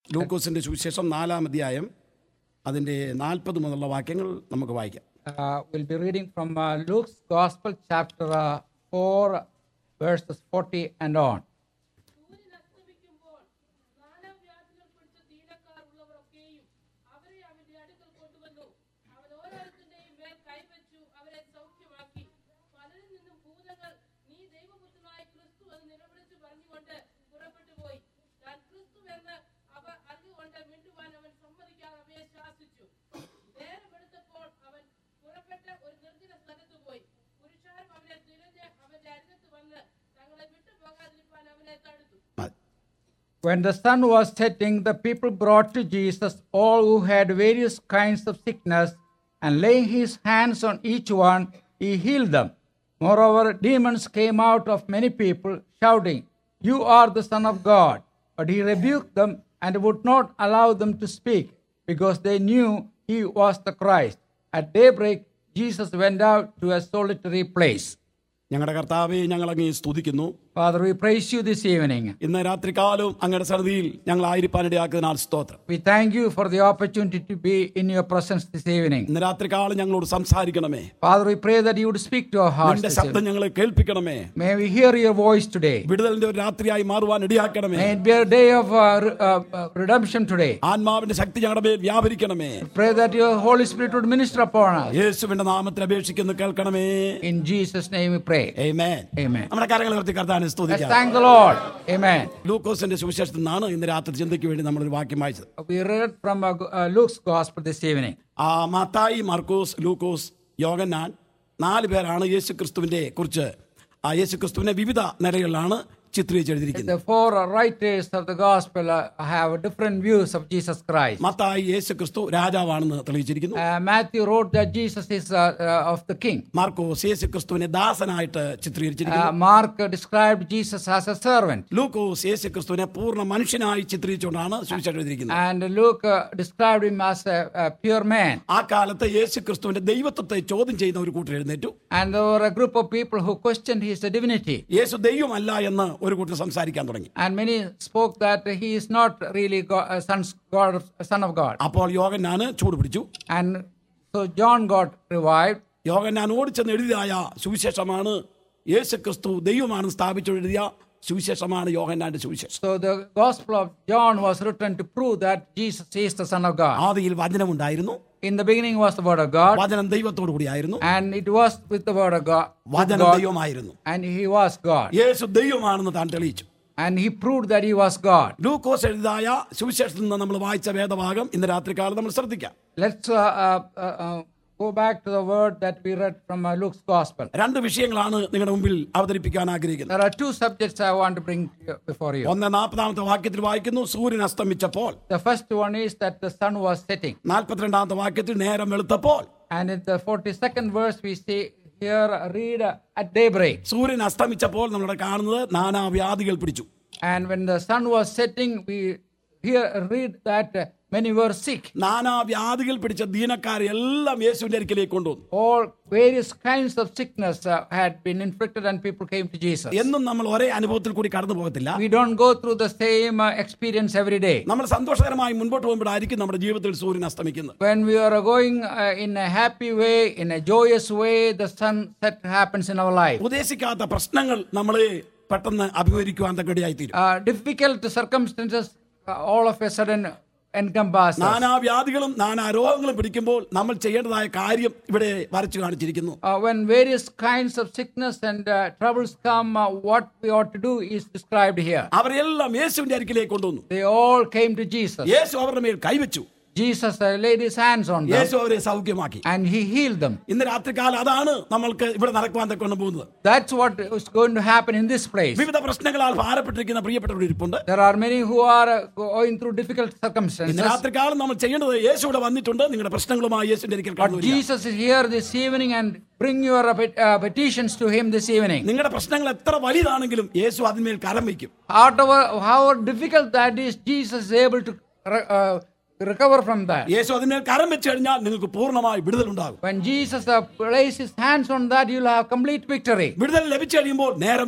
ലൂക്കോസിന്റെ സുവിശേഷം നാലാം അധ്യായം അതിൻ്റെ നാൽപ്പത് മുതലുള്ള വാക്യങ്ങൾ നമുക്ക് വായിക്കാം Uh, we'll be reading from uh, Luke's Gospel, chapter uh, 4, verses 40 and on. സൂര്യൻ അസ്തമിക്കുമ്പോൾ നാനാവ്യാധികൾ പിടിച്ച ദീനക്കാർ ഉള്ളവരൊക്കെയും അവരെ അവന്റെ അടുക്കൽ കൊണ്ടുവന്നു അവൻ ഓരോരുത്തരുടെയും മേൽ കൈവച്ചു അവരെ സൗഖ്യമാക്കി പലരിൽ നിന്നും ഭൂതങ്ങൾ നീ ദൈവപുത്രനായ ക്രിസ്തു എന്ന് നിലവിളിച്ച് പറഞ്ഞുകൊണ്ട് പുറപ്പെട്ടു പോയി ഞാൻ ക്രിസ്തു എന്ന് അവ അറിഞ്ഞുകൊണ്ട് മിണ്ടുവാൻ അവൻ സമ്മതിക്കാതെ അവയെ ശാസിച്ചു നേരം എടുത്തപ്പോൾ അവൻ പുറപ്പെട്ട് ഒരു നിർജ്ജന സ്ഥലത്ത് പോയി പുരുഷാരം അവനെ തിരഞ്ഞ് അവന്റെ അരികത്ത് വന്ന് തങ്ങളെ വിട്ടുപോകാതിരിക്കാൻ അവനെ തടുത്തു മതി. When the sun was setting, the people brought to Jesus all who had various kinds of sickness, and laying his hands on each one, he healed them. Moreover, demons came out of many people, shouting, You are the Son of God. But he rebuked them and would not allow them to speak, because they knew he was the Christ. At daybreak, Jesus went out to a solitary place. ഞങ്ങളുടെ കർത്താവെ ഞങ്ങൾ അങ്ങേ സ്തുതിക്കുന്നു Father, we praise you this evening. ഇന്ന് രാത്രികാലവും അങ്ങയുടെ സന്നിധിയിൽ ഞങ്ങൾ ആയിരിക്കാനിടയാക്കുന്നതിനാൽ സ്തോത്രം We thank you for the opportunity to be in your presence this evening. ഇന്ന് രാത്രികാലം ഞങ്ങളോട് സംസാരിക്കണമേ Father, we pray that you would speak to our hearts. നിന്റെ This ശബ്ദം evening. ഞങ്ങളെ കേൾപ്പിക്കണമേ May we hear your voice today. വിടുതലിന്റെ ഒരു രാത്രിയായി മാറുവാൻ ഇടയാക്കണമേ May it be a day of uh, re- uh, uh, redemption today. ആത്മാവിന്റെ ശക്തി ഞങ്ങളുടെ മേൽ വ്യാപരിക്കണമേ Pray that your Holy Spirit would minister upon us. യേശുവിന്റെ നാമത്തിൽ അപേക്ഷിക്കുന്നു കേൾക്കണമേ In Jesus' name we pray. Amen. Amen. നമ്മുടെ കാര്യങ്ങൾ ഉയർത്തി കർത്താനെ Let's സ്തുതിക്കാം thank the Lord. Amen. ലൂക്കോസിന്റെ സുവിശേഷത്തിൽ നിന്നാണ് ഇന്ന് രാത്രി ചിന്തയ്ക്ക് വേണ്ടി നമ്മളൊരു വാക്യം വായിച്ചത് We read from uh, uh, Luke's Gospel this evening. ആ മത്തായി മർക്കോസ് ലൂക്കോസ് യോഗന്നാൻ നാല് പേരാണ് യേശു ക്രിസ്തുവിന്റെ കുറിച്ച് ആ യേശു ക്രിസ്തുവിനെ വിവിധ നിലകളിലാണ് ചിത്രീകരിച്ചെഴുതിയിരിക്കുന്നത് The four writers of the Gospel uh, have different views of Jesus Christ. Mathai യേശു ക്രിസ്തു രാജാവാണെന്ന് തെളിയിച്ചിരിക്കുന്നു Uh, Matthew wrote that Jesus is uh, uh, of the king. Markose യേശു ക്രിസ്തുവിനെ ദാസനായിട്ട് ചിത്രീകരിച്ചിരിക്കുന്നു Uh, Mark uh, described Jesus as a servant, ലൂക്കോസ് യേശു ക്രിസ്തുവിനെ പൂർണ്ണ മനുഷ്യനായി ചിത്രീകരിച്ചുകൊണ്ടാണ് സുവിശേഷം എഴുതിയിരിക്കുന്നത് and Luke uh, described him as a, a pure man. ആ കാലത്ത് യേശു ക്രിസ്തുവിന്റെ ദൈവത്വത്തെ ചോദ്യം ചെയ്യുന്ന ഒരു കൂട്ടർ എഴുന്നേറ്റു And there were a group of people who questioned his divinity, യേശു ദൈവമല്ല എന്ന് ഒരു കൂട്ടർ സംസാരിക്കാൻ തുടങ്ങി and many spoke that he is not really God, uh, son's God, son of God. അപ്പോൾ യോഗന്നാന് ചൂട് പിടിച്ചു And so John got revived, Yohannan ഓടിച്ചെന്ന് എഴുതിയായ സുവിശേഷമാണ് യേശു ക്രിസ്തു ദൈവമാണെന്ന് സ്ഥാപിച്ചു എഴുതിയ സുവിശേഷമാണ് യോഗന്നാന്റെ സുവിശേഷം So the Gospel of John was written to prove that Jesus is the Son of God. ആദിയിൽ വചനമുണ്ടായിരുന്നു In the beginning was the Word of God, വചനം ദൈവത്തോടു കൂടിയായിരുന്നു and it was with the Word of God, with വചനം God ദൈവമായിരുന്നു and He was God. യേശു ദൈവമാണെന്ന് താൻ തെളിയിച്ചു And He proved that He was God. ലൂക്കോസ് എഴുതായ സുവിശേഷത്തിൽ നിന്ന് നമ്മൾ വായിച്ച വേദഭാഗം ഇന്ന് രാത്രികാലം നമ്മൾ ശ്രദ്ധിക്കാം Let's uh, uh, uh, uh, go back to the word that we read from uh, Luke's Gospel. രണ്ട് വിഷയങ്ങളാണ് നിങ്ങളുടെ മുമ്പിൽ അവതരിപ്പിക്കാൻ ആഗ്രഹിക്കുന്നത് There are two subjects I want to bring to you- before you. ഒന്ന് നാൽപ്പതാമത്തെ വാക്യത്തിൽ വായിക്കുന്നു സൂര്യൻ അസ്തമിച്ചപ്പോൾ The first one is that the sun was setting. നാൽപ്പത്തിരണ്ടാമത്തെ വാക്യത്തിൽ നേരം വെളുത്തപ്പോൾ And in the 42nd verse, we see here, read uh, at daybreak. സൂര്യൻ അസ്തമിച്ചപ്പോൾ നമ്മളിവിടെ കാണുന്നത് നാനാവ്യാധികൾ പിടിച്ചു And when the sun was setting, we here read that uh, many were sick. നാനാവ്യാധികൾ പിടിച്ച ദീനക്കാരെല്ലാം യേശുവിന്റെ അരിക്കിലേക്ക് കൊണ്ടുവന്നു All various kinds of sickness uh, had been inflicted, and people came to Jesus. എന്നും നമ്മൾ ഒരേ അനുഭവത്തിൽ കൂടി കടന്നു പോകത്തില്ല We don't go through the same uh, experience every day. നമ്മൾ സന്തോഷകരമായി മുൻപോട്ട് പോകുമ്പോഴായിരിക്കും നമ്മുടെ ജീവിതത്തിൽ സൂര്യൻ അസ്തമിക്കുന്നത് When we are going uh, in a happy way, in a joyous way, the sunset happens in our life. ഉദ്ദേശിക്കാത്ത പ്രശ്നങ്ങൾ നമ്മളെ പെട്ടെന്ന് അഭിമുഖീകരിക്കുവാൻ തക്കടിയായി തീരും Uh, difficult circumstances uh, all of a sudden encompass us. നാനാവ്യാധികളും നാനാ രോഗങ്ങളും പിടിക്കുമ്പോൾ നമ്മൾ ചെയ്യേണ്ടതായ കാര്യം ഇവിടെ വരച്ചു കാണിച്ചിരിക്കുന്നു Uh, when various kinds of sickness and uh, troubles come, uh, what we ought to do is described here. അവരെല്ലാം യേശുവിന്റെ അരികിലേക്ക് കൊണ്ടുവന്നു They all came to Jesus. യേശു അവരുടെ മേൽ കൈവച്ചു Jesus uh, laid his hands on them യേശു അവരെ സൗഖ്യമാക്കി and he healed them. ഇന്ന് രാത്രികാലം അതാണ് നമ്മൾക്ക് ഇവിടെ നടക്കുവാൻ തക്കൊണ്ട് പോകുന്നത് That's what is going to happen in this place. വിവിധ പ്രശ്നങ്ങളാൽ ഭാരപ്പെട്ടിരിക്കുന്ന പ്രിയപ്പെട്ടവർ ഇരിപ്പുണ്ട് There are many who are uh, going through difficult ഇന്ന് circumstances. രാത്രികാലം നമ്മൾ ചെയ്യേണ്ടത് യേശു ഇവിടെ വന്നിട്ടുണ്ട് നിങ്ങളുടെ പ്രശ്നങ്ങളുമായി യേശുവിന്റെ അരികിൽ But കടന്നു വരിക. Jesus is here this evening and bring your uh, pet- uh, petitions to him this evening. നിങ്ങളുടെ പ്രശ്നങ്ങൾ എത്ര വലുതാണെങ്കിലും യേശു അതിന്മേൽ കരം വയ്ക്കും However, however difficult that is, Jesus is able to re- uh, recover from that. യേശു അതിന്മേൽ കരം വെച്ച് കഴിഞ്ഞാൽ നിങ്ങൾക്ക് പൂർണ്ണമായി വിടുതലുണ്ടാകും When Jesus uh, places his hands on that, you'll have complete victory. വിടുതൽ ലഭിച്ചു കഴിയുമ്പോൾ നേരം വെളുക്കും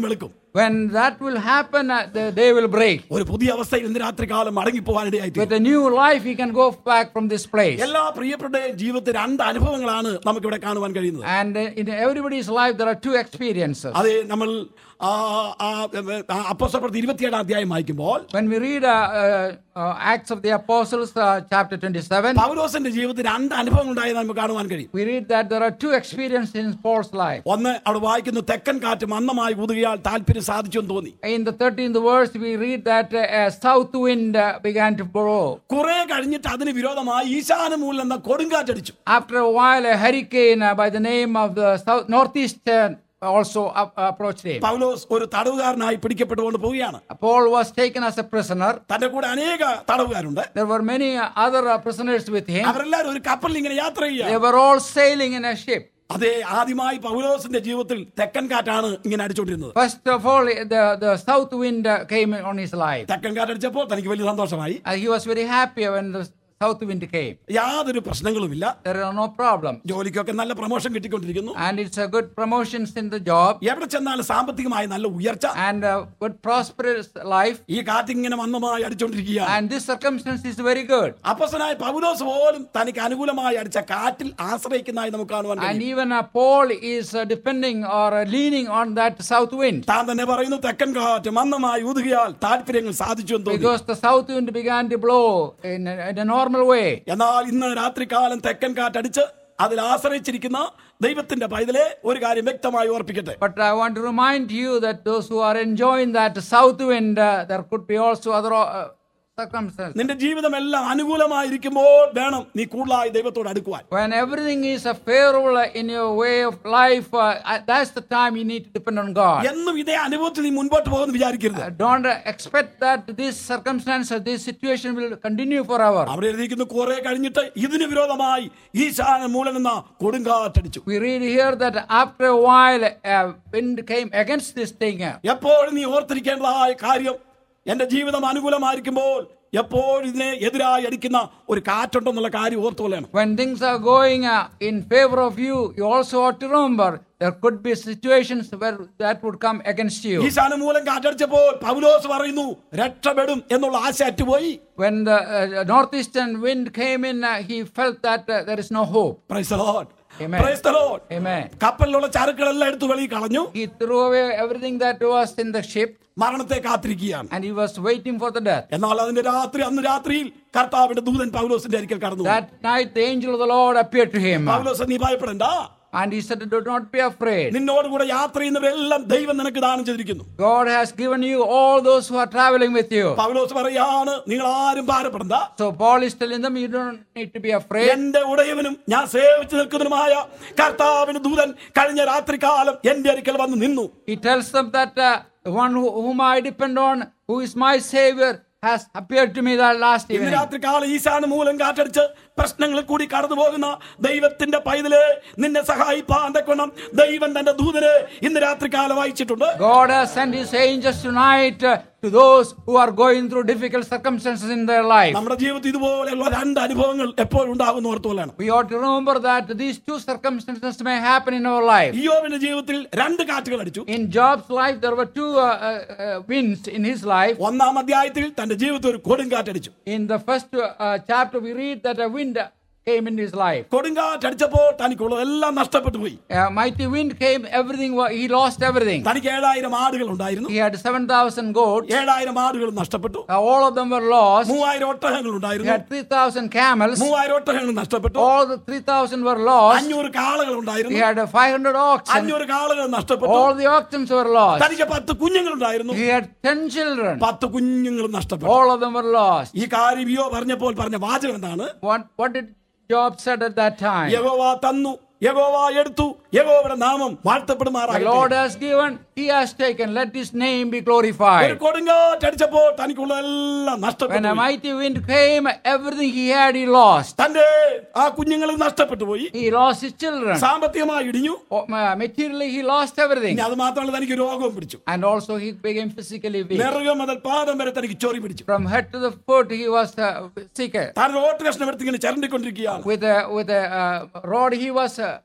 When that will happen, uh, the day will break. ഒരു പുതിയ അവസ്ഥയിൽ ഇന്ന് രാത്രികാലം മടങ്ങിപ്പോവാനിടയായിട്ട് With a new life, he can go back from this place. എല്ലാ പ്രിയപ്പെട്ട ജീവിതത്തിൽ രണ്ട് അനുഭവങ്ങളാണ് നമുക്കിവിടെ കാണുവാൻ കഴിയുന്നത് And uh, in everybody's life, there are two experiences. അത് നമ്മൾ ആ, ആ, ആ, അപ്പോസ്തലപ്രവൃത്തി ഇരുപത്തിയേഴാം അധ്യായം വായിക്കുമ്പോൾ When we read uh, uh, uh, Acts of the Apostles, uh, chapter 27, പൗലോസിന്റെ ജീവിതത്തിൽ രണ്ട് അനുഭവങ്ങൾ ഉണ്ടായത് നമുക്ക് കാണുവാൻ കഴിയും we read that there are two experiences in Paul's life. ഒന്ന് അവിടെ വായിക്കുന്നു തെക്കൻ കാറ്റ് മന്ദമായി ഊതുകയാൽ താല്പര്യം സാധിച്ചു എന്ന് തോന്നി In the 13th verse, we read that uh, a south wind uh, began to blow. കുറെ കഴിഞ്ഞിട്ട് അതിന് വിരോധമായി ഈശാനമൂലം എന്ന കൊടുങ്കാറ്റടിച്ചു After a while, a hurricane uh, by the name of the south northeastern also up, approached him. പൗലോസ് ഒരു തടവുകാരനായി പിടിക്കപ്പെട്ടുകൊണ്ട് പോവുകയാണ് Paul was taken as a prisoner. തന്റെ കൂടെ അനേക തടവുകാരുണ്ട് There were many uh, other uh, prisoners with him. അവരെല്ലാരും ഒരു കപ്പലിൽ ഇങ്ങനെ യാത്ര They ചെയ്യുക were all sailing in a ship. അതെ ആദ്യമായി പൗലോസിന്റെ ജീവിതത്തിൽ തെക്കൻ കാറ്റാണ് ഇങ്ങനെ അടിച്ചോണ്ടിരുന്നത് First of all, the, the south wind uh, came on his life. തെക്കൻ കാറ്റടിച്ചപ്പോൾ തനിക്ക് വലിയ സന്തോഷമായി Uh, he was very happy when the south wind came. യാതൊരു പ്രശ്നങ്ങളുമില്ല There are no problems. ജോലിക്കൊക്കെ നല്ല പ്രൊമോഷൻ കിട്ടിക്കൊണ്ടിരിക്കുന്നു And it's a good promotions in the job എവിടെ ചെന്നാലും സാമ്പത്തികമായി നല്ല ഉയർച്ച and a good prosperous life. ഈ കാറ്റിങ്ങനെ മന്ദമായി അടിച്ചോണ്ടിരിക്കുകയാണ് And this circumstance is very good. അപ്പസനായ പൗലോസ് പോലും തനിക്ക് അനുകൂലമായി അടിച്ച കാറ്റിൽ ആശ്രയിക്കുന്നതായി നമുക്ക് കാണുവാൻ And കഴിയും even uh, Paul is uh, depending or uh, leaning on that south wind. താൻ തന്നെ പറയുന്നു തെക്കൻ കാറ്റ് മന്ദമായി ഊതുകയാൽ താല്പര്യങ്ങൾ സാധിച്ചു എന്ന് തോന്നി Because the south wind began to blow in a, in a normal way. എന്നാൽ ഇന്ന് രാത്രികാലം തെക്കൻ കാറ്റടിച്ച് അതിൽ ആശ്രയിച്ചിരിക്കുന്ന ദൈവത്തിന്റെ പൈതലെ ഒരു കാര്യം വ്യക്തമായി ഓർപ്പിക്കട്ടെ But I want to remind you that those who are enjoying that south wind, uh, there could be also other uh, circumstances. നിന്റെ ജീവിതം എല്ലാം അനുകൂലമായിരിക്കുമ്പോൾ വേണം നീ കൂടുതലായി ദൈവത്തോട് അടുക്കുവാൻ When everything is uh, favorable uh, in your way of life, uh, uh, that's the time you need to depend on God. എന്നും ഇതേ അനുഭവത്തിൽ നീ മുൻപോട്ട് പോകുമെന്ന് വിചാരിക്കരുത് Uh, Don't uh, expect that this circumstance or this situation will continue forever. അവിടെ എഴുതിയിരിക്കുന്നു കുറെ കഴിഞ്ഞിട്ട് ഇതിന് വിരോധമായി ഈശാന മൂലം എന്ന കൊടുങ്കാറ്റടിച്ചു We read here that after a while, a wind came against this thing. എപ്പോഴും നീ ഓർത്തിരിക്കേണ്ടതായ കാര്യം എന്റെ ജീവിതം അനുകൂലമായിരിക്കുമ്പോൾ എപ്പോഴും ഇതിനെ എതിരായി അടിക്കുന്ന ഒരു കാറ്റുണ്ടെന്നുള്ള കാര്യം ഓർത്തുകൊള്ളണം When things are going uh, in favor of you, you also ought to remember there could be situations where that would come against you. ഈശാന മൂലം കാറ്റടിച്ചപ്പോൾ പൗലോസ് പറയുന്നു രക്ഷപ്പെടും എന്നുള്ള ആശ അറ്റുപോയി When the uh, northeastern wind came in, uh, he felt that uh, there is no hope. Praise the Lord. Amen. Praise the Lord. Amen. കപ്പലിലുള്ള ചരക്കുകളെല്ലാം എടുത്തു വെളിയിൽ കളഞ്ഞു He threw away everything that was in the ship മരണത്തെ കാത്തിരിക്കുകയാണ് and he was waiting for the death. എന്നാൽ അതിന്റെ രാത്രി അന്ന് രാത്രിയിൽ കർത്താവിന്റെ ദൂതൻ പൗലോസിന്റെ അരിക്കൽ കടന്നു That night, the angel of the Lord appeared to him പൗലോസ് നീ ഭയപ്പെടണ്ട and he said, Do not be afraid. നിന്നോട് കൂടെ യാത്ര ചെയ്യുന്നവരെല്ലാം ദൈവം നിനക്ക് ദാനം ചെയ്തിരിക്കുന്നു God has given you all those who are traveling with you. പൗലോസ് പറയാണ് നിങ്ങൾ ആരും ഭാരപ്പെടണ്ട So Paul is telling them, You don't need to be afraid. എന്റെ ഉടയവനും ഞാൻ സേവിച്ചു നിൽക്കുന്നതിനുമായ കർത്താവിന് ദൂതൻ കഴിഞ്ഞ രാത്രികാലം എന്റെ അരിക്കൽ വന്ന് നിന്നു He tells them that uh, the one who, whom I depend on, who is my Savior, has appeared to me that last ഇന്ന് evening. രാത്രികാലം ഈശാന മൂലം കാറ്റടിച്ച് പ്രശ്നങ്ങളിൽ കൂടി കടന്നു പോകുന്ന ദൈവത്തിന്റെ പൈതല് നിന്നെ സഹായിപ്പാൻ തക്കണം ദൈവം തന്റെ ദൂതന് ഇന്ന് രാത്രികാലം അയച്ചിട്ടുണ്ട് God has sent His angels tonight uh, to those who are going through difficult circumstances in their life. നമ്മുടെ ജീവിതത്തിൽ ഇതുപോലെയുള്ള രണ്ട് അനുഭവങ്ങൾ എപ്പോഴും ഉണ്ടാകുന്ന ഓർത്തുകൊള്ളാണ് We ought to remember that these two circumstances may happen in our life. ഇയോബിന്റെ ജീവിതത്തിൽ രണ്ട് കാറ്റുകൾ അടിച്ചു In Job's life, there were two uh, uh, uh, winds in his life. ഒന്നാം അധ്യായത്തിൽ തന്റെ ജീവിതത്തിൽ ഒരു കൊടുങ്കാറ്റടിച്ചു In the first uh, chapter, we read that a wind came in his life. കൊടുങ്കാറ്റടിച്ചപ്പോൾ തനിക്കുള്ളതെല്ലാം നഷ്ടപ്പെട്ടു പോയി A mighty wind came, everything, wa- he lost everything. തനിക്ക് ഏഴായിരം ആടുകൾ ഉണ്ടായിരുന്നു He had 7,000 goats, ഏഴായിരം ആടുകൾ നഷ്ടപ്പെട്ടു uh, all of them were lost. മൂവായിരം ഒട്ടകങ്ങൾ He ഉണ്ടായിരുന്നു had 3,000 camels, മൂവായിരം ഒട്ടകങ്ങൾ നഷ്ടപ്പെട്ടു all the 3,000 were lost. അഞ്ഞൂറ് കാളകൾ He ഉണ്ടായിരുന്നു had uh, 500 oxen, അഞ്ഞൂറ് കാളകൾ നഷ്ടപ്പെട്ടു all the oxen were lost. തനിക്ക് പത്ത് കുഞ്ഞുങ്ങൾ ഉണ്ടായിരുന്നു He had 10 children, പത്ത് കുഞ്ഞുങ്ങൾ നഷ്ടപ്പെട്ടു all of them were lost. ഈ കാര്യം യോ പറഞ്ഞപ്പോൾ പറഞ്ഞ വാചകം എന്താണ് What, what did Job said at that time? യഹോവ തന്നു യഹോവ എടുത്തു യഹോവയുടെ നാമം The വാഴ്ത്തപ്പെടുമാറാകട്ടെ Lord has given, He has taken, let His name be ഒരു glorified. കൊടുങ്കാറ്റടിച്ചപ്പോൾ തനിക്കുള്ളതെല്ലാം When നഷ്ടപ്പെട്ടു a പോയി. mighty wind came, everything he had, he lost. തന്റെ ആ കുഞ്ഞുങ്ങൾ നഷ്ടപ്പെട്ടു പോയി He lost his children. സാമ്പത്തികമായി ഇടിഞ്ഞു Oh, ma- Materially, he lost everything. ഇനി അത് മാത്രമല്ല തനിക്ക് രോഗവും പിടിച്ചു And also, he became physically weak. നെറുകം മുതൽ പാദം വരെ തനിക്ക് ചൊറി പിടിച്ചു From head to the foot, he was uh, sick. താൻ റോട്ട് കഷ്ണം എടുത്ത് ഇങ്ങനെ ചരണ്ടിക്കൊണ്ടിരിക്കുകയാണ് With a, with a uh, rod, he was uh,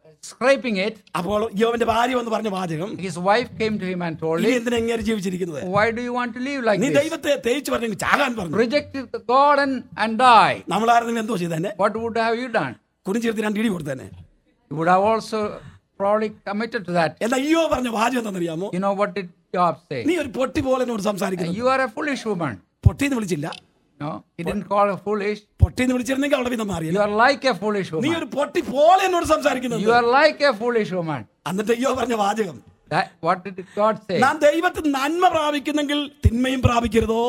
scraping it, അപ്പോൾ യോവന്റെ ഭാര്യ വന്ന് പറഞ്ഞ വാചകം his wife came to him and told നീ him, എന്തിനാ എങ്ങനെ ജീവിച്ചിരിക്കുന്നത് Why do you want to live like നീ this? ദൈവത്തെ തേച്ച് പറഞ്ഞു ചാകാൻ പറഞ്ഞു Reject the God and, and die. നമ്മളായിരുന്നു എന്തോ ചെയ്തന്നെ What would have you done? കുടിച്ചേർത്ത് രണ്ട് ഇടി കൊടുത്തന്നെ You would have also probably committed to that. എന്നാ അയ്യോ പറഞ്ഞ വാചകം എന്താണെന്നറിയാമോ You know what did Job say? നീ ഒരു പൊട്ടി പോലെ എന്നോട് സംസാരിക്കുന്നു You are a foolish woman. പൊട്ടിന്ന് വിളിച്ചില്ല No, he didn't call her foolish. പൊട്ടിന്ന് വിളിച്ചിരുന്നെങ്കിൽ അവിടെ വിധം You മാറിയില്ല are like a foolish നീ woman. ഒരു പൊട്ടി പോലെ എന്നോട് സംസാരിക്കുന്നത് You are like a foolish woman. എന്നിട്ട് അയ്യോ പറഞ്ഞ വാചകം That, what did God say? നാം ദൈവത്തിൽ നന്മ പ്രാപിക്കുന്നെങ്കിൽ തിന്മയും പ്രാപിക്കരുതോ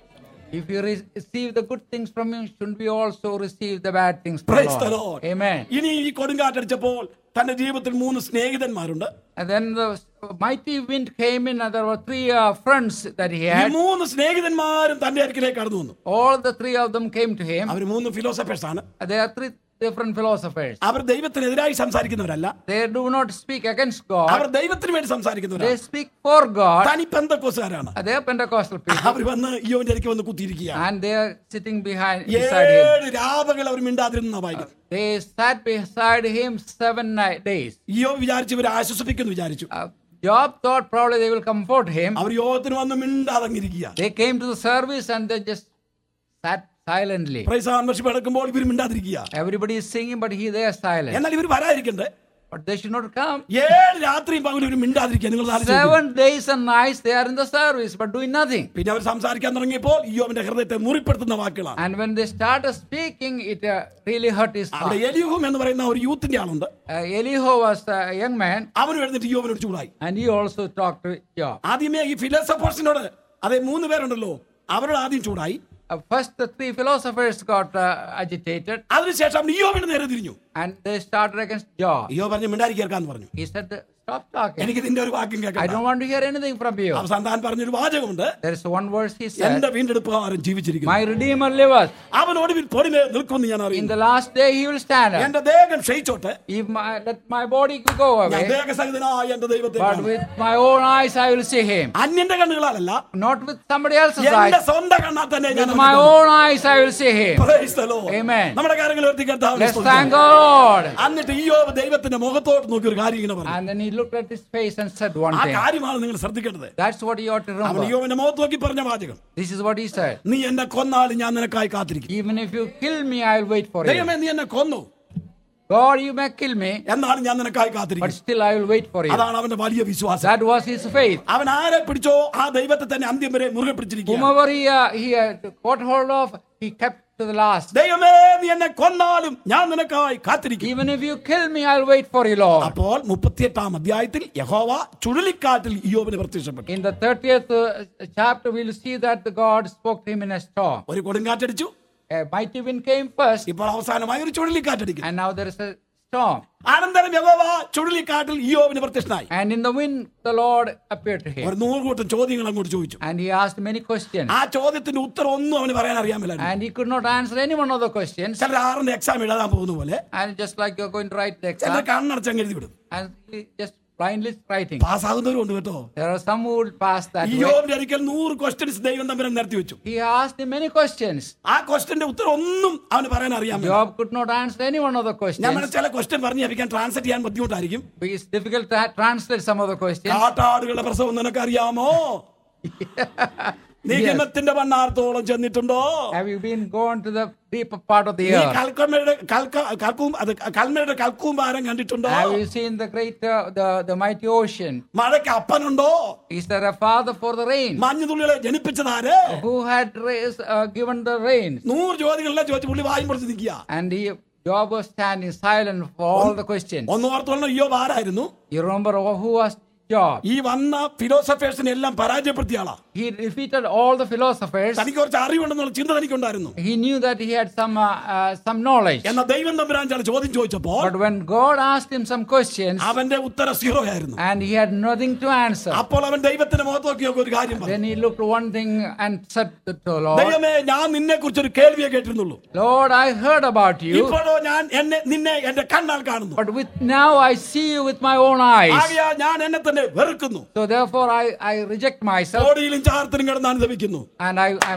If you re- receive the good things from Him, shouldn't we also receive the bad things from Praise the Lord? Lord. Amen. ഇനി ഈ കൊടുങ്കാറ്റടിച്ചപ്പോൾ തന്റെ ജീവിതത്തിൽ മൂന്ന് സ്നേഹിതന്മാരുണ്ട് And then the mighty wind came in, and there were three uh, friends that he ഈ had. മൂന്ന് സ്നേഹിതന്മാരും തന്റെ അരികിലേക്ക് കടന്നു വന്നു All the three of them came to him. അവർ മൂന്ന് ഫിലോസഫേഴ്സ് ആണ് They are three different philosophers. Our ദൈവത്തിനെതിരായി സംസാരിക്കുന്നവരല്ല They do not speak against God. അവർ ദൈവത്തിന് വേണ്ടി They സംസാരിക്കുന്നവരാണ് speak for God. തനി പെന്തക്കോസുകാരാണ് They are Pentecostal people. അവർ വന്ന് ഇയോന്റെ അരികെ വന്ന് കുത്തിയിരിക്കുക And they are sitting behind beside him. ഏഴ് രാപകൾ അവർ മിണ്ടാതിരുന്ന വായിക്കും They sat beside him seven night days. ഇയോ വിചാരിച്ചു ഇവരെ ആശ്വസിപ്പിക്കുന്നു വിചാരിച്ചു Uh, Job thought probably they will comfort him. അവർ യോഗത്തിന് വന്ന് മിണ്ടാതങ്ങിരിക്കുക They came to the service and they just sat silently. പ്രൈസാൻവർഷിപ്പ് എടുക്കുമ്പോൾ ഇവർ മിണ്ടാതിരിക്കുക Everybody is singing, but he they are silent. എന്നാൽ ഇവർ വരാതിരിക്കണ്ടേ But they should not come. ഏഴ് രാത്രിയും പകലും ഇവർ മിണ്ടാതിരിക്കുക നിങ്ങൾ ആലോചിച്ച് നോക്കൂ. Seven days and nights they are in the service but doing nothing. പിന്നെ അവർ സംസാരിക്കാൻ തുടങ്ങിയപ്പോൾ ഇയോവിന്റെ ഹൃദയത്തെ മുറിപ്പെടുത്തുന്ന വാക്കുകളാണ് And when they started speaking, it uh, really hurt his അവിടെ heart. എലിഹും എന്ന് പറയുന്ന ഒരു യൂത്തിന്റെ ആളുണ്ട് Uh, Elihu was a young man അവനും എഴുന്നിട്ട് യോവനോട് ചൂടായി and he also talked to Job. ആദ്യമേ ഈ ഫിലോസഫേഴ്സിനോട് അതെ മൂന്ന് പേരുണ്ടല്ലോ അവരോട് ആദ്യം ചൂടായി Uh, first, the three philosophers got uh, agitated അതിനുശേഷം അവൻ ഇയോവിന് നേരെ തിരിഞ്ഞു and they started against Job. ഇയോ പറഞ്ഞു മിണ്ടാരി കേൾക്കാന്ന് പറഞ്ഞു He said, Stop talking. എനിക്ക് നിന്റെ ഒരു വാക്യം I കേൾക്കാം don't want to hear anything from you. അവസാനം താൻ പറഞ്ഞൊരു വാചകമുണ്ട് There is one verse he said, എന്റെ വീണ്ടെടുപ്പുകാരൻ ജീവിച്ചിരിക്കുന്നു My Redeemer liveth. അവനോട് പൊടിമേ നിൽക്കുമെന്ന് ഞാൻ In അറിയുന്നു the last day he will stand up. എന്റെ ദേഹം ക്ഷയിച്ചോട്ടെ If my, let my body go ഞാൻ away, ദേഹസഹിതനായ എന്റെ ദൈവത്തെ but കാണും. with my own eyes I will see him. അന്യന്റെ കണ്ണുകളാലല്ല Not with somebody else's എന്റെ eyes. സ്വന്തം കണ്ണാ തന്നെ ഞാൻ With my own eyes I will see him. Praise the Lord. Amen. നമ്മുടെ കാര്യങ്ങൾ ഉയർത്തി കർത്താവിനെ Let's സ്തുതിക്കാം. thank God. എന്നിട്ട് ഈ ദൈവത്തിന്റെ മുഖത്തോട്ട് നോക്കി ഒരു കാര്യം ഇങ്ങനെ പറഞ്ഞു And then he looked at his face and said one ആ thing. കാര്യമാണ് നിങ്ങൾ ശ്രദ്ധിക്കേണ്ടത് That's what you ought to അവൻ remember. യോവന്റെ മുഖത്ത് നോക്കി പറഞ്ഞ വാചകം This is what he said. നീ എന്നെ കൊന്നാലും ഞാൻ നിനക്കായി കാത്തിരിക്കും Even if you kill me, I will wait for you. ദൈവമേ നീ എന്നെ കൊന്നു God, you may kill me, എന്നാലും ഞാൻ നിനക്കായി but കാത്തിരിക്കും still I will wait for you. അതാണ് അവന്റെ വലിയ വിശ്വാസം That was his faith. അവൻ ആരെ പിടിച്ചോ ആ ദൈവത്തെ തന്നെ അന്ത്യം വരെ മുറുകെ പിടിച്ചിരിക്കുക Whomever he, uh, he uh, caught hold of, he kept to the last. ദൈവമേ നീ എന്നെ കൊന്നാലും ഞാൻ നിനക്കായി കാത്തിരിക്കും Even if you kill me, I'll wait for you, Lord. അപ്പോൾ മുപ്പത്തിയെട്ടാം അധ്യായത്തിൽ യഹോവ ചുഴലിക്കാറ്റിൽ ഇയോബിന് പ്രത്യക്ഷപ്പെട്ടു In the 30th uh, chapter, we'll see that the God spoke to him in a storm. ഒരു കൊടുങ്കാറ്റടിച്ചു A mighty wind came first, ഇപ്പോൾ അവസാനമായി ഒരു ചുഴലിക്കാറ്റടിക്കും and now there is a storm. അനന്തരം യഹോവ ചുഴലിക്കാറ്റിൽ ഇയോബിന് പ്രത്യക്ഷനായി And in the wind, the Lord appeared to him. ഒരു നൂറ് കൂട്ടം ചോദ്യങ്ങൾ അങ്ങോട്ട് ചോദിച്ചു And he asked many questions. ആ ചോദ്യത്തിന്റെ ഉത്തരം ഒന്നും അവന് പറയാൻ അറിയാമല്ല And he could not answer any one of the questions. ചിലർ ആറിന്റെ എക്സാം എഴുതാൻ പോകുന്ന പോലെ And just like you're going to write the ചിലർ exam, കണ്ണടച്ചങ്ങ് എഴുതി വിടും and he just blindly writing. പാസ്സാകുന്നവരും ഉണ്ട് കേട്ടോ There are some who will pass that way. ഇയോബിന്റെ ഒരിക്കൽ നൂറ് ക്വസ്റ്റ്യൻസ് ദൈവം തമ്മിൽ നിരത്തി വെച്ചു He asked him many questions. ആ ക്വസ്റ്റ്യന്റെ ഉത്തരം ഒന്നും അവന് പറയാൻ അറിയാമല്ലോ Job could not answer any one of the നമ്മൾ questions. ചില ക്വസ്റ്റ്യൻ പറഞ്ഞ് ലഭിക്കാൻ ട്രാൻസ്ലേറ്റ് ചെയ്യാൻ ബുദ്ധിമുട്ടായിരിക്കും It's difficult to translate some of the questions. കാട്ടാടുകളുടെ പ്രസവം നിനക്കറിയാമോ നീ ഹിമത്തിന്റെ മണ്ണാർത്തോളം ചെന്നിട്ടുണ്ടോ Have you been gone to the deeper part of the നീ earth? കൽക്കമ്മയുടെ കൽക്ക കൽക്കും അത് കൽമയുടെ കൽക്കൂമ്പാരം കണ്ടിട്ടുണ്ടോ Have you seen the great, uh, the, the mighty ocean? മഴയ്ക്ക് അപ്പനുണ്ടോ Is there a father for the rain? മഞ്ഞുതുള്ളികളെ ജനിപ്പിച്ചതാര് Who had raised, uh, given the rains? നൂറ് ചോദ്യങ്ങളെല്ലാം ചോദിച്ചു പുള്ളി വായും പൊളിച്ച് നിൽക്കുക And he, Job was standing silent for all the questions. ഒന്ന് ഓർത്തോളം അയ്യോ ആരായിരുന്നു You remember who was Job? ഈ വന്ന ഫിലോസഫേഴ്സിനെ എല്ലാം പരാജയപ്പെടുത്തിയ ആളാ He defeated all the philosophers. തനിക്ക് കുറച്ച് അറിവുണ്ടെന്നുള്ള ചിന്ത തനിക്കുണ്ടായിരുന്നു He knew that he had some, uh, uh, some knowledge. എന്നാൽ ദൈവം തമ്പുരാൻ ചില ചോദ്യം ചോദിച്ചപ്പോൾ But when God asked him some questions അവന്റെ ഉത്തരം സീറോ ആയിരുന്നു and he had nothing to answer, അപ്പോൾ അവൻ ദൈവത്തിന്റെ മുഖത്ത് നോക്കിയൊക്കെ ഒരു കാര്യം പറഞ്ഞു then he looked one thing and said to the Lord, ദൈവമേ ഞാൻ നിന്നെ കുറിച്ച് ഒരു കേൾവിയെ കേട്ടിരുന്നുള്ളൂ Lord, I heard about you, ഇപ്പോഴോ ഞാൻ എന്നെ നിന്നെ എന്റെ കണ്ണാൽ കാണുന്നു but with now I see you with my own eyes. ആകയാ ഞാൻ എന്നെ തന്നെ വെറുക്കുന്നു So therefore I, I reject myself കോടിയിലും ചാർത്തിനും കിടന്ന് അനുഭവിക്കുന്നു and I am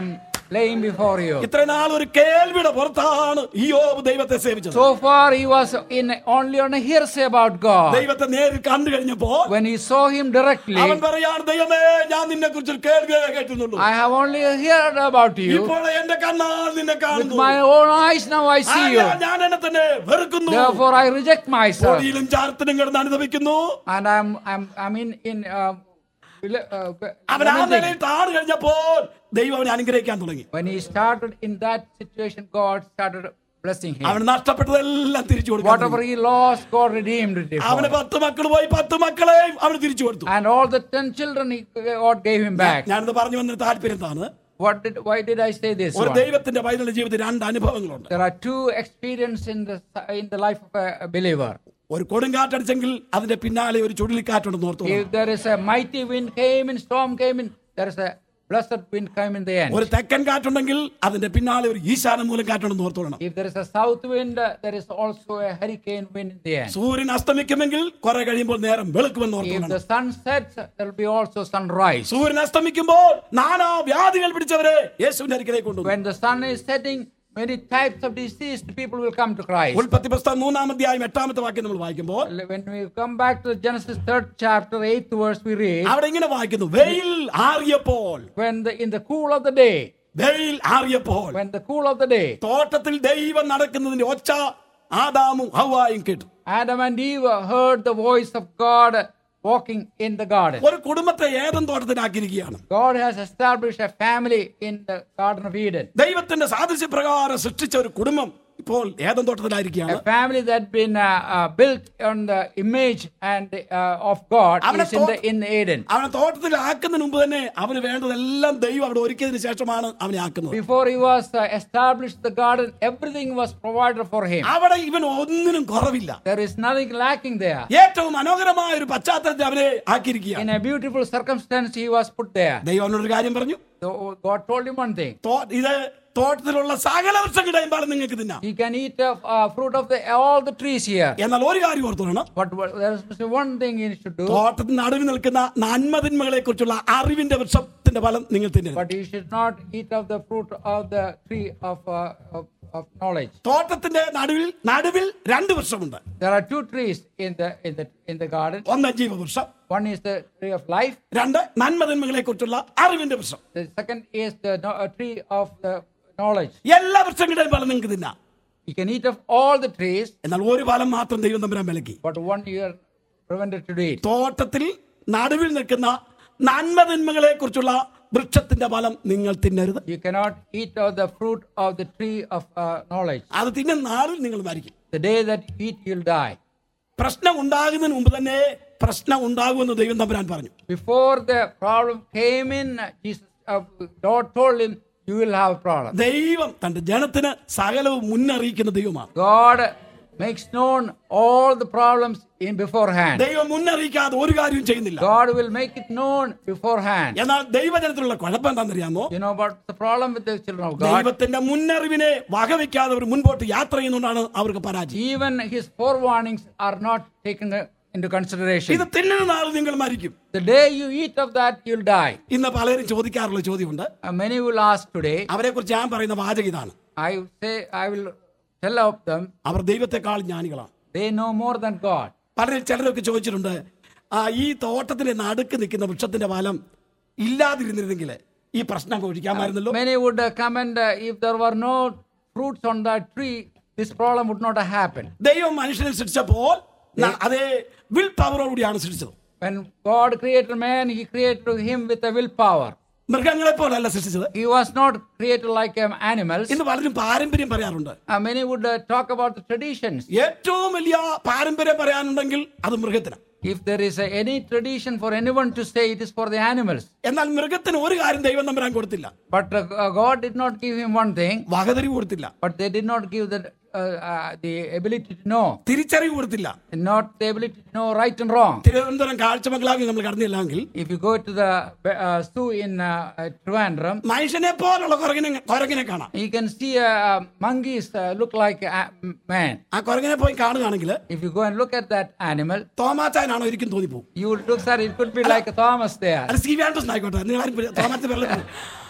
laying before you. ഇത്ര നാൾ ഒരു കേൾവിയുടെ പുറത്താണ് ഈ യോബ് ദൈവത്തെ സേവിച്ചത് So far, he was in only on a hearsay about God. ദൈവത്തെ നേരിൽ കണ്ടു കഴിഞ്ഞപ്പോ When he saw him directly, അവൻ പറയാണ് ദൈവമേ ഞാൻ നിന്നെ കുറിച്ച് കേൾവിയെ കേട്ടുന്നുള്ളൂ I have only heard about you. ഇപ്പോൾ എന്റെ കണ്ണാൽ നിന്നെ With കാണുന്നു my own eyes now I see you. ആകയാൽ ഞാൻ എന്നെ തന്നെ വെറുക്കുന്നു Therefore, I reject myself. പൊടിയിലും ചാരത്തിനും കിടന്ന് അനുഭവിക്കുന്നു And I'm, I'm, I'm in, in uh, rela- uh, അവൻ ആ lamenting. നിലയിൽ താണു കഴിഞ്ഞപ്പോൾ ദൈവം അവനെ അനുഗ്രഹിക്കാൻ തുടങ്ങി when he started in that situation, God started blessing him. അവൻ നഷ്ടപ്പെട്ടതെല്ലാം തിരിച്ചു കൊടുക്കാൻ Whatever തുടങ്ങി. he lost, God redeemed it. for അവന് him. പത്ത് മക്കൾ പോയി പത്ത് മക്കളെയും അവന് തിരിച്ചു കൊടുത്തു And all the ten children, he, God gave him back. ഞാനിത് പറഞ്ഞു വന്നൊരു താല്പര്യം എന്താണ് What did? Why did I say this? ഒരു one? ദൈവത്തിന്റെ പൈതലിന്റെ ജീവിതത്തിൽ രണ്ട് അനുഭവങ്ങളുണ്ട് There are two experiences in the in the life of a, a believer. ഒരു കൊടുങ്കാറ്റടിച്ചെങ്കിൽ അതിന്റെ പിന്നാലെ ഒരു ചുഴലിക്കാറ്റുണ്ടെന്ന് ഓർത്തു If there is a mighty wind came in, storm came in, there is a blessed wind came in the end. ഒരു തെക്കൻ കാറ്റുണ്ടെങ്കിൽ അതിന്റെ പിന്നാലെ ഒരു ഈശാന മൂലം കാറ്റുണ്ടെന്ന് ഓർത്തോളണം If there is a south wind, uh, there is also a hurricane wind in the end. സൂര്യൻ അസ്തമിക്കുമെങ്കിൽ കുറെ കഴിയുമ്പോൾ നേരം വെളുക്കുമെന്ന് If ഓർത്തോളണം the sun sets, there will be also sunrise. സൂര്യൻ അസ്തമിക്കുമ്പോൾ നാനാ വ്യാധികൾ പിടിച്ചവരെ യേശുവിന്റെ അരികിലേക്ക് കൊണ്ടുവന്നു When the sun is setting, many types of diseased people will come to Christ. ഉൽപ്പത്തി പുസ്തകം മൂന്നാം അധ്യായം എട്ടാമത്തെ വാക്യം നമ്മൾ വായിക്കുമ്പോൾ When we come back to Genesis third chapter, eighth verse, we read, അവിടെ ഇങ്ങനെ വായിക്കുന്നു വെയിൽ ആറിയപ്പോൾ when the in the cool of the day, വെയിൽ ആറിയപ്പോൾ when the cool of the day, തോട്ടത്തിൽ ദൈവം നടക്കുന്നതിന്റെ ഒച്ച ആദാമും ഹവായും കേട്ടു Adam and Eve heard the voice of God walking in the garden. ഒരു കുടുംബത്തെ ഏതൻ തോട്ടത്തിലാക്കിയിരിക്കുകയാണ് God has established a family in the Garden of Eden. ദൈവത്തിന്റെ സാദൃശ്യപ്രകാരം സൃഷ്ടിച്ച ഒരു കുടുംബം ഇപ്പോൾ ഏതൻ തോട്ടത്തിലായിരിക്കുകയാണ് A family that been uh, uh, built on the image and uh, of God അവനെ is in the തോ- in Eden. അവനെ തോട്ടത്തിലാക്കുന്നതിന് മുമ്പ് തന്നെ അവന് വേണ്ടതെല്ലാം ദൈവം അവിടെ ഒരുക്കിയതിന് ശേഷമാണ് അവനെ ആക്കുന്നത് Before he was uh, established the garden, everything was provided for him. അവിടെ ഇവൻ ഒന്നിനും കുറവില്ല There is nothing lacking there. ഏറ്റവും മനോഹരമായ ഒരു പശ്ചാത്തലത്തിൽ അവനെ ആക്കിയിരിക്കുകയാണ് In a beautiful circumstance, he was put there. ദൈവം അവനോട് കാര്യം പറഞ്ഞു So God told him one thing: തോ- ഇത് തോട്ടത്തിലുള്ള സകല വൃക്ഷങ്ങളുടെയും ഫലം നിങ്ങൾക്ക് തിന്നാം He can eat of uh, fruit of the all the trees here. എന്നാൽ ഒരു കാര്യം ഓർത്തോണം But what- there is one thing he should do. തോട്ടത്തിന് നടുവിൽ നിൽക്കുന്ന നന്മതിന്മകളെ കുറിച്ചുള്ള അറിവിന്റെ വൃക്ഷത്തിന്റെ ഫലം നിങ്ങൾ തിന്നരുത് But he should not eat of the fruit of the tree of, uh, of, of knowledge. തോട്ടത്തിന്റെ നടുവിൽ നടുവിൽ രണ്ട് വൃക്ഷമുണ്ട് There are two trees in the in the in the garden. ഒന്ന് ജീവവൃക്ഷം One is the tree of life. രണ്ട് നന്മതിന്മകളെ കുറിച്ചുള്ള അറിവിന്റെ വൃക്ഷം The second is the kno- uh, tree of the knowledge. എല്ലാ വൃക്ഷങ്ങളുടെയും ഫലം നിങ്ങൾക്ക് തിന്നാം You can eat of all the trees, എന്നാൽ ഒരു ഫലം മാത്രം ദൈവം തമ്പുരാൻ വിലക്കി but one you are prevented to eat. തോട്ടത്തിൽ നടുവിൽ നിൽക്കുന്ന നന്മതിന്മകളെ കുറിച്ചുള്ള വൃക്ഷത്തിന്റെ ഫലം നിങ്ങൾ തിന്നരുത് You cannot eat of the fruit of the tree of uh, knowledge. അത് തിന്നുന്ന നാളിൽ നിങ്ങൾ മരിക്കും The day that you eat, you'll die. പ്രശ്നം ഉണ്ടാകുന്നതിന് മുമ്പ് തന്നെ പ്രശ്നം ഉണ്ടാകുമെന്ന് ദൈവം തമ്പുരാൻ പറഞ്ഞു Before the problem came in, Jesus, uh, God told him, "You will have a problem." ദൈവം തന്റെ ജനത്തിന് സകലവും മുന്നറിയിക്കുന്ന ദൈവമാണ് God makes known all the problems in beforehand. ദൈവം മുന്നറിയിക്കാതെ ഒരു കാര്യവും ചെയ്യുന്നില്ല God will make it known beforehand. എന്നാൽ ദൈവജനത്തിലുള്ള കുഴപ്പം എന്താണെന്നറിയാമോ You know about the problem with the children of God? ദൈവത്തിന്റെ മുന്നറിവിനെ വകവയ്ക്കാതെ അവർ മുൻപോട്ട് യാത്ര ചെയ്യുന്നതുകൊണ്ടാണ് അവർക്ക് പരാജയം Even his forewarnings are not taken uh, into consideration. ഇത് തിന്നുന്ന നാളിൽ നിങ്ങൾ മരിക്കും The day you eat of that, you'll die. ഇന്ന് പലരും ചോദിക്കാറുള്ള ചോദ്യമുണ്ട് Uh, many will ask today. അവരെ കുറിച്ച് ഞാൻ പറയുന്ന വാചകം ഇതാണ് I say, I will tell of them, our ദൈവത്തെക്കാൾ ജ്ഞാനികളാണ് they know more than God. പലരും ചിലരൊക്കെ ചോദിച്ചിട്ടുണ്ട് ആ ഈ തോട്ടത്തിന്റെ നടുക്ക് നിൽക്കുന്ന വൃക്ഷത്തിന്റെ ഫലം ഇല്ലാതിരുന്നിരുന്നെങ്കിൽ ഈ പ്രശ്നം ഒഴിക്കാമായിരുന്നല്ലോ Many would uh, comment uh, if there were no fruits on that tree, this problem would not have happened. ദൈവം മനുഷ്യനെ സൃഷ്ടിച്ചപ്പോൾ ന- അതേ വിൽ പവറോടുകൂടിയാണ് സൃഷ്ടിച്ചത് When God created man, he created him with a willpower. മൃഗങ്ങളെ പോലല്ല സൃഷ്ടിച്ചത് He was not created like um, animals. ഇന്ന് പലരും പാരമ്പര്യം പറയാറുണ്ട് Uh, many would uh, talk about the traditions. ഏറ്റവും വലിയ പാരമ്പര്യം പറയാനുണ്ടെങ്കിൽ അത് മൃഗത്തിനാണ് If there is uh, any tradition for anyone to say, it is for the animals. എന്നാൽ മൃഗത്തിന് ഒരു കാര്യം ദൈവം തമ്പരാൻ കൊടുത്തില്ല But uh, uh, God did not give him one thing, വകതിരിവ് കൊടുത്തില്ല but they did not give the, uh, uh, the ability to know, തിരിച്ചറിവ് കൊടുത്തില്ല not the ability to know right and wrong. Thiruvananthapuram കാഴ്ചമംഗലാവിൽ നമ്മൾ കടന്നില്ലെങ്കിൽ If you go to the uh, zoo in uh, uh, Trivandrum, മനുഷ്യനെ പോലുള്ള കുരങ്ങിനെ കുരങ്ങിനെ കാണാം you can see uh, monkeys uh, look like a m- man. ആ കുരങ്ങിനെ പോയി കാണുകയാണെങ്കിൽ If you go and look at that animal, തോമാച്ചാനാണോ ഒരിക്കലും തോന്നിപ്പോവും you would look at it could be like a Thomas there. അല്ല സി ആൻഡ്രസ് ആയിക്കോട്ടെ നിങ്ങൾ ആരും തോമാച്ച വെള്ളം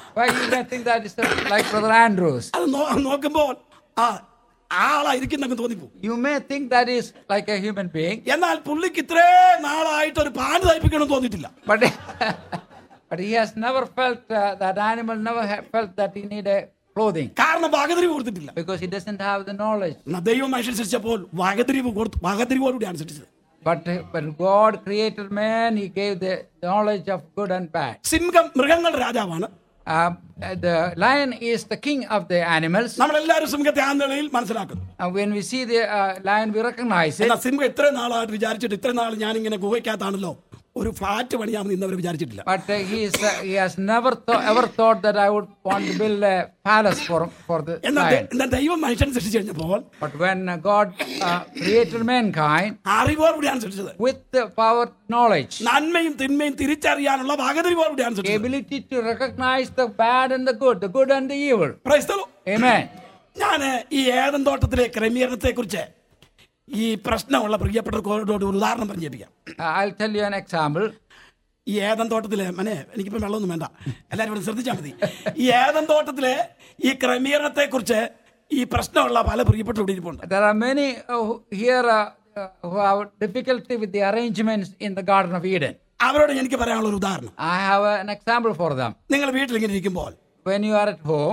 Why you may think that is uh, like Brother Andrews? അത് നോ- നോക്കുമ്പോൾ ആ ആളായിരിക്കുന്നങ്ങ് തോന്നിപ്പോകും You may think that is like a human being, എന്നാൽ പുള്ളിക്ക് ഇത്രേ നാളായിട്ട് ഒരു പാല് തയ്പ്പിക്കണം തോന്നിയിട്ടില്ല but but he has never felt uh, that animal never ha- felt that he need a clothing കാരണം വകതിരിവ് കൊടുത്തിട്ടില്ല because he doesn't have the knowledge. എന്നാ ദൈവം മനുഷ്യൻ സൃഷ്ടിച്ചപ്പോൾ വകതിരിവ് കൊടുത്തു വകതിരിവോടുകൂടിയാണ് സൃഷ്ടിച്ചത് But uh, when God created man, He gave the knowledge of good and bad. സിംഹം മൃഗങ്ങളുടെ രാജാവാണ് Uh, the lion is the king of the animals. നമ്മളെല്ലാവരും സിംഹത്തെ ആ നിലയിൽ മനസ്സിലാക്കുന്നു And when we see the uh, lion, we recognize it. എന്നാൽ സിംഹം ഇത്ര നാളായിട്ട് വിചാരിച്ചിട്ട് ഇത്ര നാൾ ഞാൻ ഇങ്ങനെ ഗുഹയ്ക്കകത്താണല്ലോ ഒരു ഫ്ലാറ്റ് പണിയാമെന്ന് ഇന്നവർ വിചാരിച്ചിട്ടില്ല But uh, he, is, uh, he has never thought, ever thought that I would want to build a palace for, for the എന്നാൽ ദൈ- lion. എന്നാൽ ദൈവം മനുഷ്യൻ സൃഷ്ടിച്ചു കഴിഞ്ഞപ്പോൾ But when uh, God uh, created mankind അറിവോടുകൂടിയാണ് സൃഷ്ടിച്ചത് with the power, knowledge, നന്മയും തിന്മയും തിരിച്ചറിയാനുള്ള വകതിരിവോടുകൂടിയാണ് സൃഷ്ടിച്ചത് ability to recognize the bad and the good, the good and the evil. Praise the Lord. Amen. ഞാൻ ഈ ഏതൻ തോട്ടത്തിലെ ക്രമീകരണത്തെ കുറിച്ച് ഈ പ്രശ്നമുള്ള പ്രിയപ്പെട്ടവരോട് ഒരു ഉദാഹരണം പറഞ്ഞേപ്പിക്കാം Uh, I'll tell you an example. ഈ ഏതൻ തോട്ടത്തിലെ മനെ എനിക്കിപ്പം വെള്ളമൊന്നും വേണ്ട എല്ലാവരും ഇവിടെ ശ്രദ്ധിച്ചാൽ മതി ഈ ഏതൻ തോട്ടത്തിലെ ഈ ക്രമീകരണത്തെ കുറിച്ച് ഈ പ്രശ്നമുള്ള പല പ്രിയപ്പെട്ടവരോട് ഇരിപ്പുണ്ട് There are many uh, who here uh, uh, who have difficulty with the arrangements in the Garden of Eden. അവരോട് എനിക്ക് പറയാനുള്ള ഒരു ഉദാഹരണം I have an example for them. നിങ്ങൾ വീട്ടിലിങ്ങനെ ഇരിക്കുമ്പോൾ When you are at home,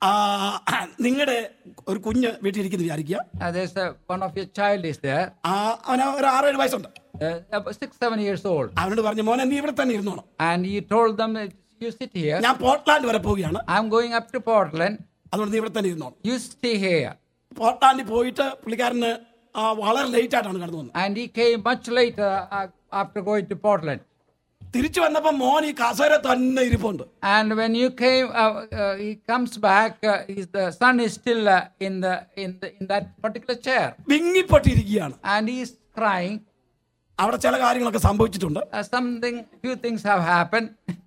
നിങ്ങളുടെ ഒരു കുഞ്ഞ് വീട്ടിലിരിക്കുന്നു വിചാരിക്കുക uh, there's a, one of your child is there, ആ, അവന് ഒരു ആറേഴ് വയസ്സുണ്ട് uh, about six, seven years old, അവനോട് പറഞ്ഞു മോനെ നീ ഇവിടെ തന്നെ ഇരുന്നോണം and you told them, that you sit here. ഞാൻ പോർട്ട്ലാൻഡ് വരെ പോവുകയാണ് I'm going up to Portland. അതുകൊണ്ട് നീ ഇവിടെ തന്നെ ഇരുന്നോണം You stay here. പോർട്ട്ലാൻഡിൽ പോയിട്ട് പുള്ളിക്കാരന് ആ, വളരെ ലേറ്റ് ആയിട്ടാണ് കടന്നു വന്നത് And he came much later uh, after going to Portland. തിരിച്ചു വന്നപ്പോ മോൻ ഈ കസേര തന്നെ ഇരിപ്പുണ്ട് And when you came, uh, uh, he comes back. Uh, he's, the son is still uh, in the in the in that particular chair, വിങ്ങിപ്പെട്ടിരിക്കുകയാണ് and he's crying. അവിടെ ചില കാര്യങ്ങളൊക്കെ സംഭവിച്ചിട്ടുണ്ട് Uh, something, few things have happened.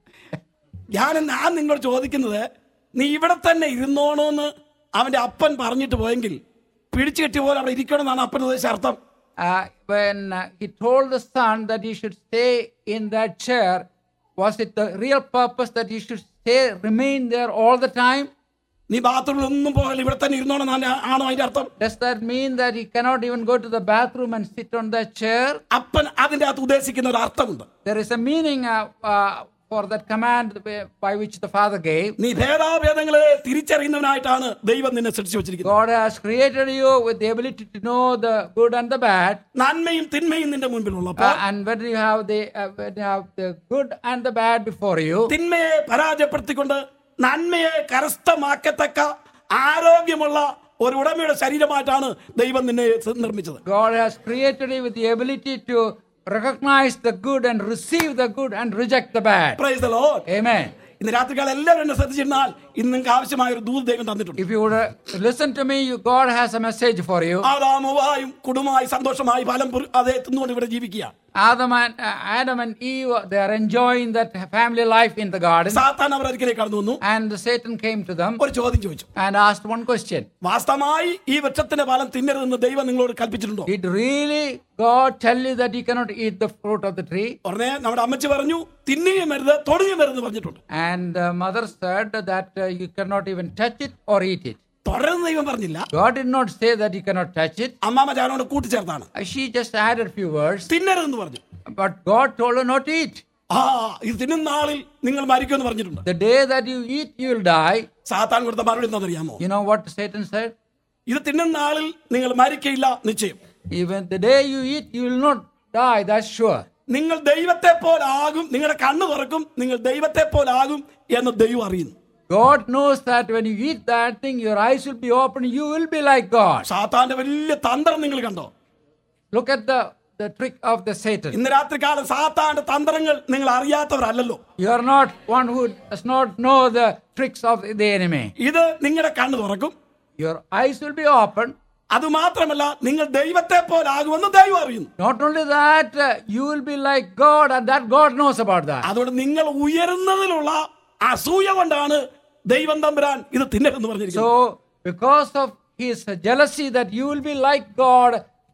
ഞാൻ ഞാൻ നിങ്ങളോട് ചോദിക്കുന്നത് നീ ഇവിടെ തന്നെ ഇരുന്നോണോന്ന് അവന്റെ അപ്പൻ പറഞ്ഞിട്ട് പോയെങ്കിൽ പിടിച്ചു കെട്ടിയ പോലെ അവിടെ ഇരിക്കണമെന്നാണ് അപ്പൻ ഉദ്ദേശിച്ച അർത്ഥം Uh, when uh, he told the son that he should stay in that chair, was it the real purpose that he should stay, remain there all the time? നീ ബാത്റൂമിൽ ഒന്നും പോകല ഇവിടെ തന്നെ ഇരുന്നോണെന്നാണ് ആണോ അതിന്റെ അർത്ഥം Does that mean that he cannot even go to the bathroom and sit on that chair? അപ്പൻ അതിന്റെ അകത്ത് ഉദ്ദേശിക്കുന്ന ഒരു അർത്ഥമുണ്ട് There is a meaning uh, uh, for that command by which the Father gave. നീ ഭേദാഭേദങ്ങളെ തിരിച്ചറിയുന്നവനായിട്ടാണ് ദൈവം നിന്നെ സൃഷ്ടിച്ചു വെച്ചിരിക്കുന്നത് God has created you with the ability to know the good and the bad. നന്മയും തിന്മയും നിന്റെ മുൻപിലുള്ളപ്പോൾ Uh, and when you have the uh, when you have the good and the bad before you, തിന്മയെ പരാജയപ്പെടുത്തിക്കൊണ്ട് നന്മയെ കരസ്ഥമാക്കത്തക്ക ആരോഗ്യമുള്ള ഒരു ഉടമയുടെ ശരീരമായിട്ടാണ് ദൈവം നിന്നെ സ- നിർമ്മിച്ചത് God has created you with the ability to recognize the good and receive the good and reject the bad. Praise the Lord. Amen. ഇന്ന് രാത്രികാലം എല്ലാവരും എന്നെ ശ്രദ്ധിച്ചിരുന്നാൽ ഇന്ന് നിങ്ങൾക്ക് ആവശ്യമായ ഒരു ദൂത് ദൈവം തന്നിട്ടുണ്ട് If you would uh, listen to me, you, God has a message for you. ആദാമുവായും കുടുംബമായി സന്തോഷമായി ഫലം പുര- അതേ തിന്നുകൊണ്ട് ഇവിടെ ജീവിക്കുക Adam and uh, Adam and Eve, they are enjoying that family life in the garden, സാത്താൻ അവർ ഒരിക്കലേക്ക് കടന്നു വന്നു and Satan came to them ഒരു ചോദ്യം ചോദിച്ചു and asked one question: വാസ്തവമായി ഈ വൃക്ഷത്തിന്റെ ഫലം തിന്നരുതെന്ന് ദൈവം നിങ്ങളോട് കൽപ്പിച്ചിട്ടുണ്ടോ Did really God tell you that you cannot eat the fruit of the tree? ഉടനെ നമ്മുടെ അമ്മച്ചി പറഞ്ഞു തിന്നുകയും വരുത് തൊടുകയും വരുതെന്ന് പറഞ്ഞിട്ടുണ്ട് And uh, mother said that uh, you cannot even touch it or eat it. തുടരുന്ന ദൈവം പറഞ്ഞില്ല God did not say that you cannot touch it. അമ്മാമ്മ ചാനോട് കൂട്ടിച്ചേർത്താണ് Uh, She just added few words, തിന്നരുതെന്ന് പറഞ്ഞു but God told her not to eat. ആ ഇത് തിന്നുന്ന നാളിൽ നിങ്ങൾ മരിക്കുമെന്ന് പറഞ്ഞിട്ടുണ്ട് The day that you eat, you will die. സാത്താൻ കൊടുത്ത മറുപടി എന്താണെന്നറിയാമോ You know what Satan said? ഇത് തിന്നുന്ന നാളിൽ നിങ്ങൾ മരിക്കയില്ല നിശ്ചയം Even the day you eat, you will not die. That's sure. നിങ്ങൾ ദൈവത്തെ പോലാകും നിങ്ങളുടെ കണ്ണ് തുറക്കും നിങ്ങൾ ദൈവത്തെ പോലാകും എന്ന് ദൈവം അറിയുന്നു God knows that when you eat that thing, your eyes will be open. You will be like God. സാത്താന്റെ വലിയ തന്ത്രം നിങ്ങൾ കണ്ടോ Look at the, the trick of the Satan. ഇന്ന് രാത്രികാലം സാത്താന്റെ തന്ത്രങ്ങൾ നിങ്ങൾ അറിയാത്തവരല്ലല്ലോ You are not one who does not know the tricks of the enemy. ഇത് നിങ്ങളുടെ കണ്ണ് തുറക്കും Your eyes will be open. അതുമാത്രമല്ല നിങ്ങൾ ദൈവത്തെ പോലാകുമെന്ന് ദൈവം അറിയുന്നു Not only that, uh, you will be like God, and that God knows about that. അതുകൊണ്ട് നിങ്ങൾ ഉയരുന്നതിലുള്ള അസൂയ കൊണ്ടാണ് ദൈവം തമ്പുരാൻ ഇത് തിന്നരുതെന്ന് പറഞ്ഞിരിക്കുന്നത് So, because of his jealousy that you will be like God,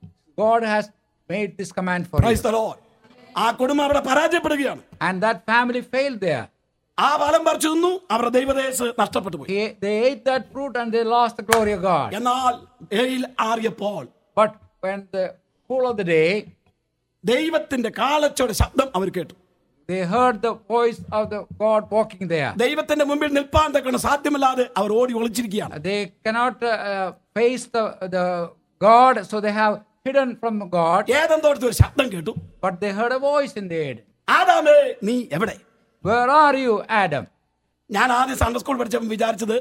God has made this command for you. Praise the Lord. ആ കുടുംബം അവിടെ പരാജയപ്പെടുകയാണ് And that family failed there. ആ ഫലം പറിച്ചു തിന്നു അവരുടെ ദൈവദേശ് നഷ്ടപ്പെട്ടു പോയി He- they ate that fruit and they lost the glory of God. എന്നാൽ ഏയിൽ ആറിയപ്പോൾ But when the cool of the day, ദൈവത്തിന്റെ കാലച്ചോടെ ശബ്ദം അവർ കേട്ടു they heard the voice of the God walking there. ദൈവത്തിന്റെ മുമ്പിൽ നിൽപ്പാൻ തക്കണം സാധ്യമല്ലാതെ അവർ ഓടി ഒളിച്ചിരിക്കുകയാണ് They cannot uh, uh, face the, the God, so they have hidden from God. ഏതെന്തോ അടുത്ത് ഒരു ശബ്ദം കേട്ടു But they heard a voice in the Eden. ആദാമേ നീ എവിടെ Where are you, Adam? ഞാൻ ആദ്യം സൺഡേ സ്കൂൾ പഠിച്ചപ്പോൾ വിചാരിച്ചത്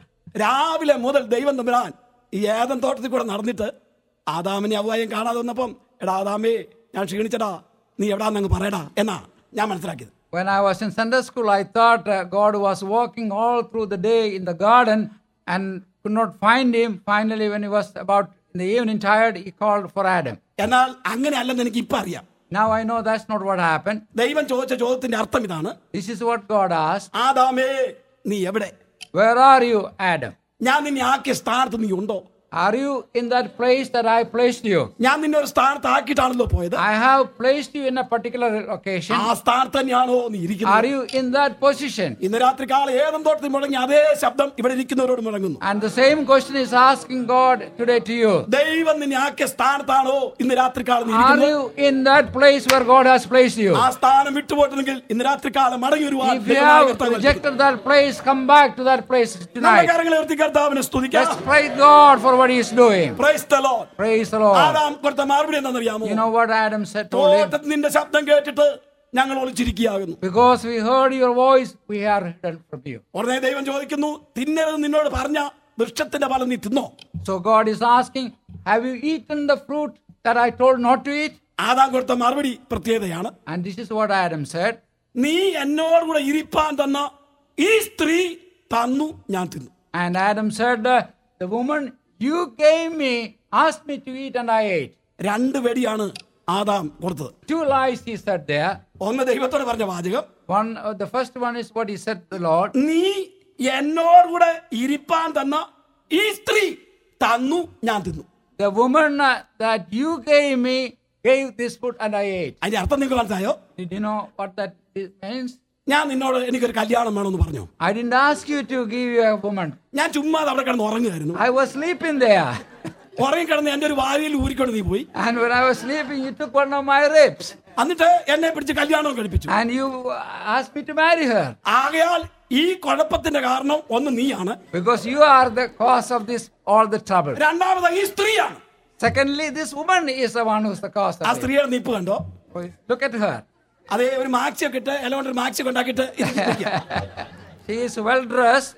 രാവിലെ മുതൽ ദൈവം തമ്പുരാൻ ഈ ഏതൻ തോട്ടത്തിൽ കൂടെ നടന്നിട്ട് ആദാമിനെ അവ്വായും കാണാതെ വന്നപ്പം എടാ ആദാമേ ഞാൻ ക്ഷീണിച്ചടാ നീ എവിടാന്നങ്ങ് പറയടാ എന്നാ ഞാൻ മനസ്സിലാക്കിയത് When I was in Sunday school, I thought uh, God was walking all through the day in the garden and could not find him. Finally, when he was about in the evening tired, he called for Adam. എന്നാൽ അങ്ങനെ അല്ലെന്ന് എനിക്ക് ഇപ്പം അറിയാം Now I know that's not what happened. ദൈവം ചോദിച്ച ചോദ്യത്തിന്റെ അർത്ഥം ഇതാണ് This is what God asked ആദാമേ നീ എവിടെ Where are you, Adam? ഞാൻ നിന്നെ ആക്കിയ സ്ഥാനത്ത് നീ ഉണ്ടോ Are you in that place that I placed you? ഞാൻ നിന്നെ ഒരു സ്ഥാനത്ത് ആക്കിയിട്ടാണല്ലോ പോയത് I have placed you in a particular occasion. ആ സ്ഥാനത്ത് തന്നെയാണോ നീ Are ഇരിക്കുന്നത് you in that position? ഇന്ന് രാത്രി കാലം ഏതും തോട്ടത്തിൽ മുടങ്ങി അതേ ശബ്ദം ഇവിടെ ഇരിക്കുന്നവരോട് മുടങ്ങുന്നു And the same question is asking God today to you. ദൈവം നിന്നെ ആക്കിയ സ്ഥാനത്താണോ ഇന്ന് രാത്രി കാലം നീ Are ഇരിക്കുന്നത് you in that place where God has placed you? ആ സ്ഥാനം വിട്ടുപോയിട്ടുണ്ടെങ്കിൽ ഇന്ന് രാത്രി കാലം മടങ്ങി വരുവാൻ If you ദൈവമായ have കർത്താവ് rejected that place, come back to that place നമ്മുടെ tonight. കാര്യങ്ങളെ ഉയർത്തി കർത്താവിനെ സ്തുതിക്കാം Let's praise God for what He is doing. Praise the Lord. Praise the Lord. Adam കൊടുത്ത മറുപടി എന്താണെന്നറിയാമോ You know what Adam said to him? തോട്ടത്തിൽ നിന്റെ ശബ്ദം കേട്ടിട്ട് ഞങ്ങൾ ഒളിച്ചിരിക്കുകയാകുന്നു Because we heard your voice, we are hidden from you. ഉടനെ ദൈവം ചോദിക്കുന്നു തിന്നരുത് നിന്നോട് പറഞ്ഞ വൃക്ഷത്തിന്റെ ഫലം നീ തിന്നോ So God is asking, Have you eaten the fruit that I told not to eat? Adam കൊടുത്ത മറുപടി പ്രത്യേകതയാണ് And this is what Adam said. നീ എന്നോടുകൂടെ ഇരിപ്പാൻ തന്ന ഈ സ്ത്രീ തന്നു ഞാൻ തിന്നു And Adam said, uh, The woman you gave me asked me to eat, and I ate. രണ്ട് വെടിയാണ് ആദാം കൊടുത്തത് Two lies he said there. ഒന്ന് ദൈവത്തോട് പറഞ്ഞ വാചകം One, uh, the first one is what he said to the Lord. നീ എന്നോടുകൂടെ ഇരിപ്പാൻ തന്ന ഈ സ്ത്രീ തന്നു ഞാൻ തിന്നു The woman uh, that you gave me gave this food, and I ate. അതിന്റെ അർത്ഥം നിങ്ങൾക്ക് മനസ്സിലായോ Did you know what that i- means? ഞാൻ നിന്നോട് എനിക്കൊരു കല്യാണം വേണമെന്ന് പറഞ്ഞു I didn't ask you to give you a woman. ഞാൻ ചുമ്മാ അവിടെ കിടന്ന് ഉറങ്ങുമായിരുന്നു I was sleeping there. ഉറങ്ങിക്കിടന്ന് എന്റെ ഒരു വാരിയിൽ ഊരിക്കൊണ്ട് നീ പോയി And when I was sleeping, you took one of my ribs. എന്നിട്ട് എന്നെ പിടിച്ച് കല്യാണം കഴിപ്പിച്ചു And you uh, asked me to marry her. ആകയാൽ ഈ കുഴപ്പത്തിന്റെ കാരണം ഒന്ന് നീയാണ് Because you are the cause of this, all the trouble. രണ്ടാമത് ഈ സ്ത്രീയാണ് Secondly, this woman is the one who's the cause ആ of it. സ്ത്രീയുടെ നിപ്പ് കണ്ടോ Look at her. അതേ ഒരു മാക്സി ഒക്കെ ഇട്ട് ഇല കൊണ്ട് ഒരു മാക്സി ഒക്കെ ഉണ്ടാക്കിയിട്ട് ഇരിക്കുകയാ. She is well dressed.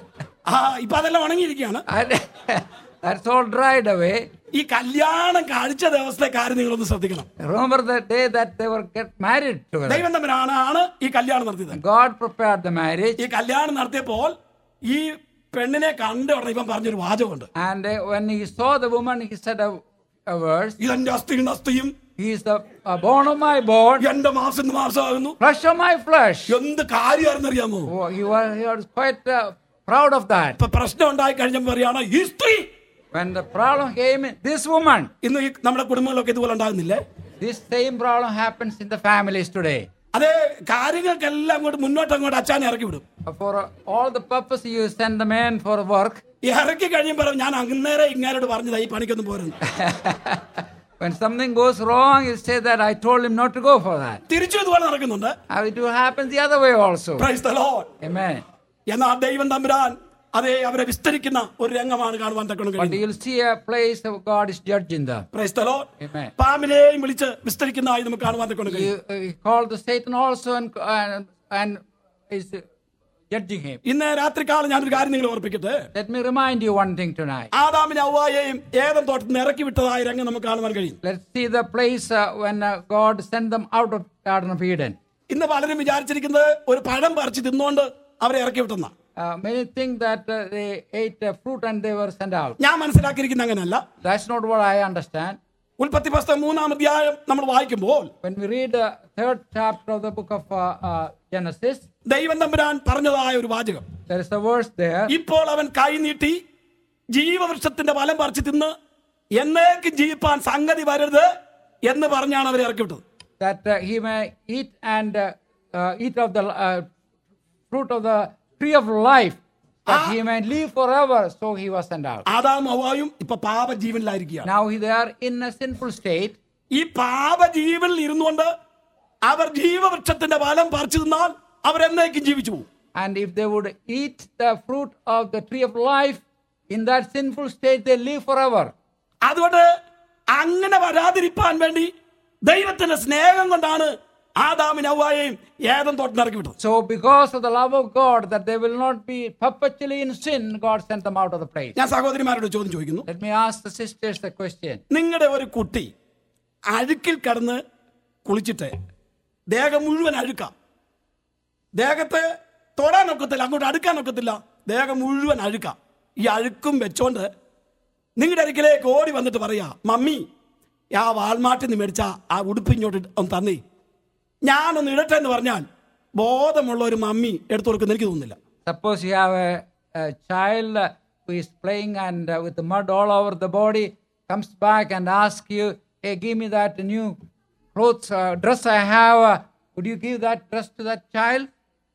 ആ ഇപ്പൊ അതെല്ലാം ഉണങ്ങിയിരിക്കുകയാണ് and that's all dried away. ഈ കല്യാണം കഴിച്ച ദിവസത്തെ കാര്യം നിങ്ങളൊന്ന് ശ്രദ്ധിക്കണം Remember the day that they were get married to her. ദൈവം തമ്മിലാണ് ആണ് ഈ കല്യാണം നടത്തിയത് God prepared the marriage. ഈ കല്യാണം നടത്തിയപ്പോൾ ഈ പെണ്ണിനെ കണ്ട ഉടനെ ഇവൻ പറഞ്ഞൊരു വാചകമുണ്ട് And uh, when he saw the woman, he said a, a verse. ഇതെന്റെ അസ്ഥിയും അസ്ഥിയും He is the uh, bone of my bone, എന്റെ മാസം മാസമാകുന്നു flesh of my flesh. എന്ത് കാര്യമാണെന്നറിയാമോ Oh, he, was, he was quite uh, proud of that. ഇപ്പൊ പ്രശ്നം ഉണ്ടായി കഴിഞ്ഞപ്പോൾ പറയാണ് ഈ സ്ത്രീ When the problem came in, this woman, ഇന്ന് ഈ നമ്മുടെ കുടുംബങ്ങളിലൊക്കെ ഇതുപോലെ ഉണ്ടാകുന്നില്ലേ this same problem happens in the families today. അതേ കാര്യങ്ങൾക്കെല്ലാം അങ്ങോട്ട് മുന്നോട്ട് അങ്ങോട്ട് അച്ഛനെ ഇറക്കി വിടും For all the purpose, you send the man for work. ഈ ഇറക്കി കഴിയുമ്പോൾ ഞാൻ അങ്ങേരെ ഇങ്ങേരോട് പറഞ്ഞതാ ഈ പണിക്കൊന്നും പോരുന്നു when something goes wrong, you say that I told him not to go for that. തിരിച്ചു ഇതുപോലെ നടക്കുന്നുണ്ട് Uh, It will happen the other way also. Praise the Lord. Amen. എന്നാൽ ദൈവം തമ്പുരാൻ അതേ അവരെ വിസ്തരിക്കുന്ന ഒരു രംഗമാണ് കാണുവാൻ തക്കണം But കഴിയുന്നത് you'll see a place of God is judging them. Praise the Lord. Amen. പാമ്പിനെയും വിളിച്ച് വിസ്തരിക്കുന്നതായി നമുക്ക് കാണുവാൻ തക്കണം കഴിയും You, uh, he called the Satan also and, and, and is uh, judging him. ഇന്ന് രാത്രികാലം ഞാനൊരു കാര്യം നിങ്ങൾ ഓർപ്പിക്കട്ടെ Let me remind you one thing tonight. ആദാമിനെ ഔവായെയും ഏതം തോട്ടത്തിൽ നിന്ന് ഇറക്കി വിട്ടതായ രംഗം നമുക്ക് കാണുവാൻ കഴിയും Let's see the place uh, when uh, God sent them out of Garden of Eden. ഇന്ന് പലരും വിചാരിച്ചിരിക്കുന്നത് ഒരു പഴം പറിച്ച് തിന്നുകൊണ്ട് അവരെ ഇറക്കി വിട്ടെന്ന Uh, many think that uh, they ate uh, fruit and they were sent out. ഞാൻ മനസ്സിലാക്കിയിരിക്കുന്ന അങ്ങനെയല്ല That's not what I understand. ഉൽപ്പത്തി പുസ്തകം മൂന്നാം അധ്യായം നമ്മൾ വായിക്കുമ്പോൾ When we read the third chapter of the book of uh, uh, Genesis, ദൈവം തമ്പുരാൻ പറഞ്ഞതായ ഒരു വാചകം there is a verse there. ഇപ്പോൾ അവൻ കൈ നീട്ടി ജീവവൃക്ഷത്തിന്റെ ഫലം പറിച്ച് തിന്ന് എന്നേക്കും ജീവിപ്പാൻ സംഗതി വരരുത് എന്ന് പറഞ്ഞാണ് അവരെ ഇറക്കി വിട്ടത് that uh, he may eat and uh, uh, eat of the uh, fruit of the tree of life, that he might live forever. So he was sent out. Adam ഹവ്വായും ഇപ്പൊ പാപജീവനിലായിരിക്കുകയാണ് Now they are in a sinful state. ഈ പാപജീവനിൽ ഇരുന്നുകൊണ്ട് അവർ ജീവവൃക്ഷത്തിന്റെ ഫലം പറിച്ചു തിന്നാൽ അവരെന്നേക്കും ജീവിച്ചു പോകും And if they would eat the fruit of the tree of life, in that sinful state they live forever. അതുകൊണ്ട് അങ്ങനെ വരാതിരിക്കാൻ വേണ്ടി ദൈവത്തിന്റെ സ്നേഹം കൊണ്ടാണ് ആദാമിന് അവ്വായെയും ഏതം തോട്ടിനിറക്കി വിട്ടത് So, because of the love of God, that they will not be perpetually in sin, God sent them out of the place. ഞാൻ സഹോദരിമാരോട് ചോദ്യം ചോദിക്കുന്നു Let me ask the sisters the question. നിങ്ങളുടെ ഒരു കുട്ടി അഴുക്കിൽ കിടന്ന് കുളിച്ചിട്ട് ദേഹം മുഴുവൻ അഴുക്കാം ദേഹത്തെ തൊടാനൊക്കത്തില്ല അങ്ങോട്ട് അടുക്കാനൊക്കത്തില്ല ദേഹം മുഴുവൻ അഴുക്കാം ഈ അഴുക്കും വെച്ചോണ്ട് നിങ്ങളുടെ അരികിലേക്ക് ഓടി വന്നിട്ട് പറയാ മമ്മി ആ വാൾമാട്ടിൽ നിന്ന് മേടിച്ച ആ ഉടുപ്പ് ഇങ്ങോട്ട് ഒന്ന് തന്നേ ഞാനൊന്ന് ഇടട്ടെ എന്ന് പറഞ്ഞാൽ ബോധമുള്ള ഒരു മമ്മി എടുത്തു കൊടുക്കുന്ന എനിക്ക് തോന്നുന്നില്ല Suppose you have a, a child uh, who is playing and uh, with the mud all over the body, comes back and asks you, Hey, give me that new clothes, uh, dress I have. Uh, would you give that dress to that child?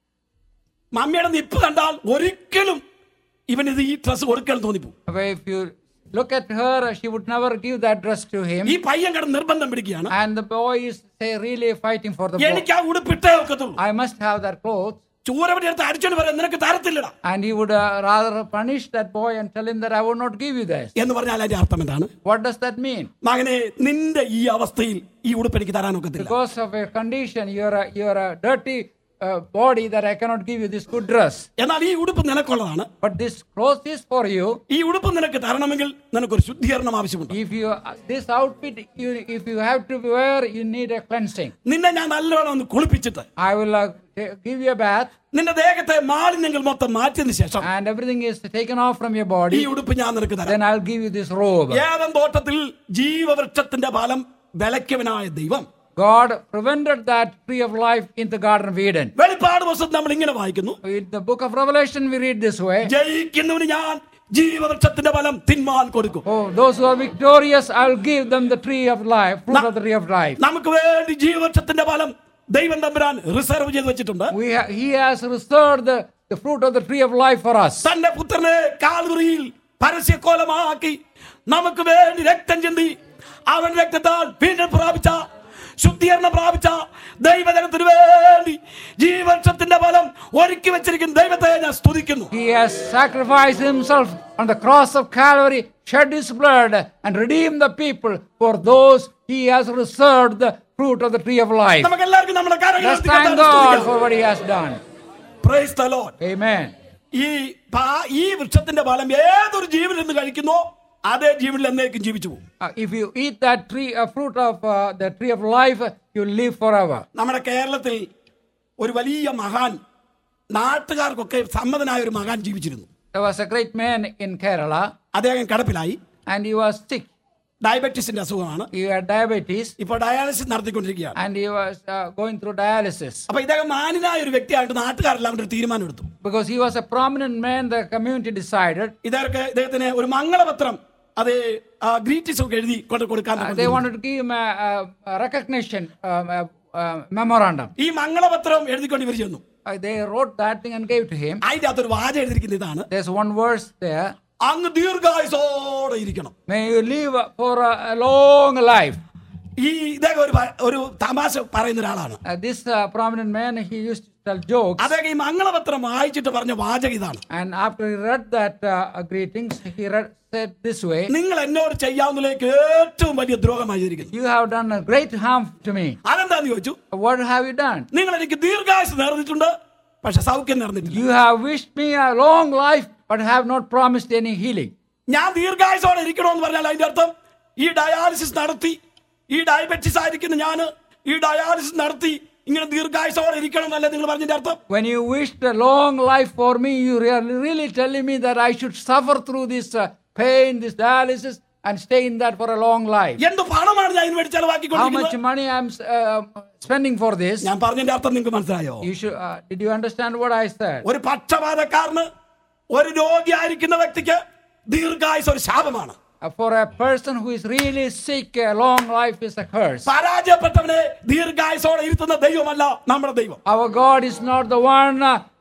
മമ്മിയുടെ നിപ്പ് കണ്ടാൽ ഒരിക്കലും ഇവനിത് ഈ dress കൊടുക്കാൻ തോന്നിപ്പോ But if you look at her, she would never give that dress to him. ഈ പയ്യൻ കിടന്ന് നിർബന്ധം പിടിക്കുകയാണ് And the boy is say, really fighting for the boy. എനിക്ക് ആ ഉടുപ്പിട്ടേ ഒക്കത്തുള്ളൂ I must have that clothes. ചൂരപടി എടുത്ത് അടിച്ചോണ്ട് പറയാം നിനക്ക് തരത്തില്ലടാ And he would uh, rather punish that boy and tell him that I would not give you this. എന്ന് പറഞ്ഞാൽ അതിന്റെ അർത്ഥം എന്താണ് What does that mean? മകനെ നിന്റെ ഈ അവസ്ഥയിൽ ഈ ഉടുപ്പ് എനിക്ക് തരാനൊക്കത്തില്ല Because of a condition, you're a, you're a dirty uh, body that I cannot give you this good dress. എന്നാൽ ഈ ഉടുപ്പ് നിനക്കുള്ളതാണ് But this clothes is for you. ഈ ഉടുപ്പ് നിനക്ക് തരണമെങ്കിൽ നിനക്കൊരു ശുദ്ധീകരണം ആവശ്യമുണ്ട് If you uh, this outfit, you, if you have to wear, you need a cleansing. നിന്നെ ഞാൻ നല്ലോണം ഒന്ന് കുളിപ്പിച്ചിട്ട് I will uh, ta- give you a bath, നിന്റെ ദേഹത്തെ മാലിന്യങ്ങൾ മൊത്തം മാറ്റിയതിനു ശേഷം and everything is taken off from your ഈ body. ഉടുപ്പ് ഞാൻ നിനക്ക് തരാം Then I'll give you this robe. ഏതം തോട്ടത്തിൽ ജീവവൃക്ഷത്തിന്റെ ഫലം വിലയ്ക്കവനായ ദൈവം God prevented that tree of life in the Garden of Eden. വെളിപ്പാട് പുസ്തകം നമ്മൾ ഇങ്ങനെ വായിക്കുന്നു In the book of Revelation, we read this way. ജയിക്കുന്നവന് ഞാൻ ജീവവൃക്ഷത്തിന്റെ ഫലം തിന്മാൻ കൊടുക്കും Oh, those who are victorious, I'll give them the tree of life, fruit of the tree of life. നമുക്ക് വേണ്ടി ജീവവൃക്ഷത്തിന്റെ ഫലം ദൈവം തമ്പുരാൻ റിസർവ് ചെയ്ത് വെച്ചിട്ടുണ്ട് We ha- he has reserved the, the fruit of the tree of life for us. തന്റെ പുത്രനെ കാൽവറിയിൽ പരസ്യക്കോലമാക്കി നമുക്ക് വേണ്ടി രക്തം ചിന്തി അവൻ രക്തത്താൽ വീണ്ടും പ്രാപിച്ച ശുദ്ധീകരണം പ്രാപിച്ച ദൈവജനത്തിന് വേണ്ടി ജീവവൃക്ഷത്തിന്റെ ഫലം ഒരുക്കി വെച്ചിരിക്കുന്ന ദൈവത്തെ ഞാൻ സ്തുതിക്കുന്നു He has sacrificed himself on the cross of Calvary, shed his blood, and redeemed the people. For those he has reserved the fruit of the tree of life. നമുക്ക് എല്ലാവർക്കും നമ്മുടെ Let's thank God for what he has done. Praise the Lord. Amen. ഈ പാ- ഈ വൃക്ഷത്തിന്റെ ഫലം ഏതൊരു ജീവനിൽ നിന്ന് കഴിക്കുന്നോ അതേ ജീവനിൽ എന്നേക്കും ജീവിച്ചു പോകും Uh, if you eat that tree, uh, fruit of uh, the tree of life, you live forever. നമ്മുടെ കേരളത്തിൽ ഒരു വലിയ മഹാൻ നാട്ടുകാർക്കൊക്കെ സമ്മതനായ ഒരു മഹാൻ ജീവിച്ചിരുന്നു There was a great man in Kerala, അദ്ദേഹം കിടപ്പിലായി and he was sick. ഡയബറ്റീസിന്റെ അസുഖമാണ് He had diabetes, ഇപ്പോൾ ഡയാലിസിസ് നടത്തിക്കൊണ്ടിരിക്കുകയാണ് and he was uh, going through dialysis. അപ്പൊ ഇദ്ദേഹം മാന്യനായ ഒരു വ്യക്തിയായിട്ട് നാട്ടുകാരെല്ലാം കൂടി ഒരു തീരുമാനം എടുത്തു Because he was a prominent man, the community decided ഇദ്ദേഹത്തെ ഇദ്ദേഹത്തിന് ഒരു മംഗളപത്രം അത് ഗ്രീറ്റിസ് ഒക്കെ എഴുതി കൊണ്ട് കൊടുക്കാൻ uh, they wanted to give him a, a, a recognition um, a, a memorandum. ഈ മംഗളപത്രം എഴുതിക്കൊണ്ട് ഇവർ ചെന്നു Uh, they wrote that thing and gave to him. അതിന്റെ അകത്തൊരു വാചകം എഴുതിയിരിക്കുന്ന ഇതാണ് There's one verse there. അങ്ങ് ദീർഘായുസോടെ ഇരിക്കണം May you live for a, a long life. ഈ ഇദ്ദേഹം ഒരു പ- ഒരു തമാശ പറയുന്ന ഒരാളാണ് Uh, this uh, prominent man, he used to tell jokes. അദ്ദേഹം ഈ മംഗളപത്രം വായിച്ചിട്ട് പറഞ്ഞ വാചകം ഇതാണ് And after he read that uh, greetings, he read, said this way നിങ്ങൾ എന്നോട് ചെയ്യാവുന്നതിലേക്ക് ഏറ്റവും വലിയ ദ്രോഹമായി ചെയ്തിരിക്കുന്നു You have done a great harm to me. അതെന്താന്ന് ചോദിച്ചു What have you done? നിങ്ങൾ എനിക്ക് ദീർഘായുസ് നേർന്നിട്ടുണ്ട് പക്ഷെ സൗഖ്യം നേർന്നിട്ടില്ല You have wished me a long life, but have not promised any healing. ഞാൻ ദീർഘായുസോടെ ഇരിക്കണമെന്ന് പറഞ്ഞാൽ അതിന്റെ അർത്ഥം ഈ ഡയാലിസിസ് നടത്തി ഈ ഡയബറ്റിസ് ആയിരിക്കുന്ന ഞാൻ ഈ ഡയാലിസിസ് നടത്തി ഇങ്ങനെ ദീർഘായുസോടെ ഇരിക്കണം എന്നല്ലേ നിങ്ങൾ പറഞ്ഞതിന്റെ അർത്ഥം When you wished a long life for me, you are really telling me that I should suffer through this uh, pain, this dialysis, and stay in that for a long life. എന്ത് പണമാണ് ഞാൻ ഇതിന് വേണ്ടി How much ചെലവാക്കിക്കൊണ്ടിരിക്കുന്നത് money I'm uh, spending for this? ഞാൻ പറഞ്ഞതിന്റെ അർത്ഥം നിങ്ങൾക്ക് മനസ്സിലായോ You should. Uh, did you understand what I said? ഒരു പക്ഷപാതക്കാരന് ഒരു രോഗിയായിരിക്കുന്ന വ്യക്തിക്ക് ദീർഘായുസ് ഒരു ശാപമാണ് Uh, for a person who is really sick, a long life is a curse. പരാജയപ്പെട്ടവനെ ദീർഘായുസോടെ ഇരുത്തുന്ന ദൈവമല്ല നമ്മുടെ ദൈവം Our God is not the one uh,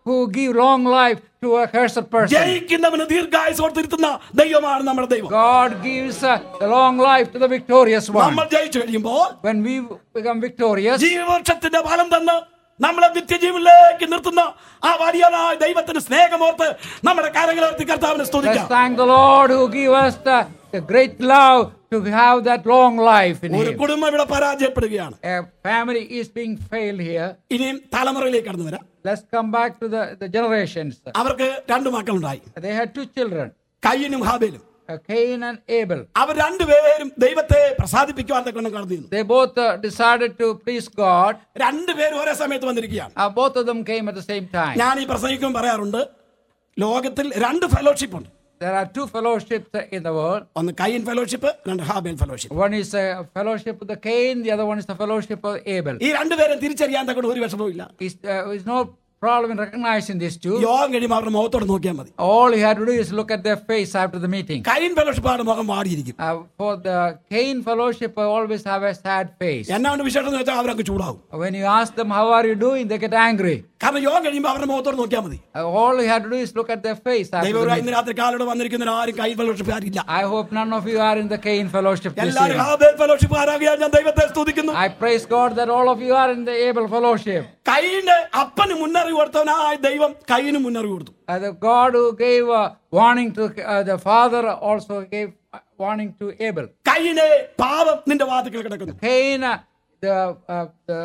who give long life to a cursed person. ജയിക്കുന്നവന് ദീർഘായുസ് കൊടുത്തിരുത്തുന്ന ദൈവമാണ് നമ്മുടെ ദൈവം God gives uh, the long life to the victorious one. നമ്മൾ ജയിച്ചു കഴിയുമ്പോൾ When we become victorious, ജീവവൃക്ഷത്തിന്റെ ഫലം തന്ന് നമ്മളെ നിത്യജീവനിലേക്ക് നിർത്തുന്ന ആ വലിയനായ ദൈവത്തിന് സ്നേഹമോർത്ത് നമ്മുടെ കരങ്ങളെടുത്ത് കർത്താവിനെ let's സ്തുതിക്കാം thank the Lord who give us the, the great love to have that long life in ഒരു Him. കുടുംബം ഇവിടെ പരാജയപ്പെടുകയാണ് A family is being failed here. ഇനിയും തലമുറയിലേക്ക് കടന്നു വരാം Let's come back to the, the generations. അവർക്ക് രണ്ട് മക്കളുണ്ടായി They had two children, കയ്യനും ഹാബേലും uh, Cain and Abel. അവർ രണ്ടുപേരും ദൈവത്തെ പ്രസാദിപ്പിക്കുവാൻ തക്കണം കടന്നു നിന്നു. They both uh, decided to please God. രണ്ടുപേരും ഒരേ സമയത്ത് വന്നിരിക്കുകയാണ് Uh, both of them came at the same time. ഞാൻ ഈ പ്രസംഗിക്കുമ്പോൾ പറയാറുണ്ട് ലോകത്തിൽ രണ്ട് ഫെലോഷിപ്പ് ഉണ്ട് There are two fellowships uh, in the world. ഒന്ന് കയ്യൻ ഫെലോഷിപ്പ് രണ്ട് ഹാബേൽ fellowship One is a fellowship of the Cain, the other one is the fellowship of Abel. ഈ രണ്ടുപേരും തിരിച്ചറിയാൻ തക്കൊണ്ട് ഒരു വിഷമവും ഇല്ല It's, uh, it's no problem in recognizing these two. യോഗം കഴിയുമ്പോൾ അവരുടെ മുഖത്തോട് നോക്കിയാൽ മതി All you had to do is look at their face after the meeting. കയ്യൻ ഫെലോഷിപ്പാണ് മുഖം വാടിയിരിക്കും Uh, for the Cain fellowship, I always have a sad face. എന്നാണ് വിശേഷം എന്ന് വെച്ചാൽ അവരങ്ങ് ചൂടാവും When you ask them, How are you doing? they get angry. കാരണം യോഗം കഴിയുമ്പോൾ അവരുടെ മുഖത്തോട് നോക്കിയാൽ മതി Uh, all you had to do is look at their face after the ദൈവം meeting. ഇന്ന് രാത്രി കാലോട് വന്നിരിക്കുന്ന ആരും കയ്യൻ ഫെലോഷിപ്പുകാരില്ല I hope none of you are in the Cain fellowship this എല്ലാവരും evening. ഹാബേൽ ഫെലോഷിപ്പുകാരാകിയാൽ ഞാൻ ദൈവത്തെ സ്തുതിക്കുന്നു I praise God that all of you are in the Abel fellowship. കയ്യിന്റെ അപ്പന് മുന്നറിവ് കൊടുത്തവനായ ദൈവം കയ്യിന് മുന്നറിവ് കൊടുത്തു Uh, the God who gave uh, warning to uh, the father also gave uh, warning to Abel. കയ്യിനെ പാപം നിന്റെ വാതിക്കൽ കിടക്കുന്നു Cain, uh, the, uh, the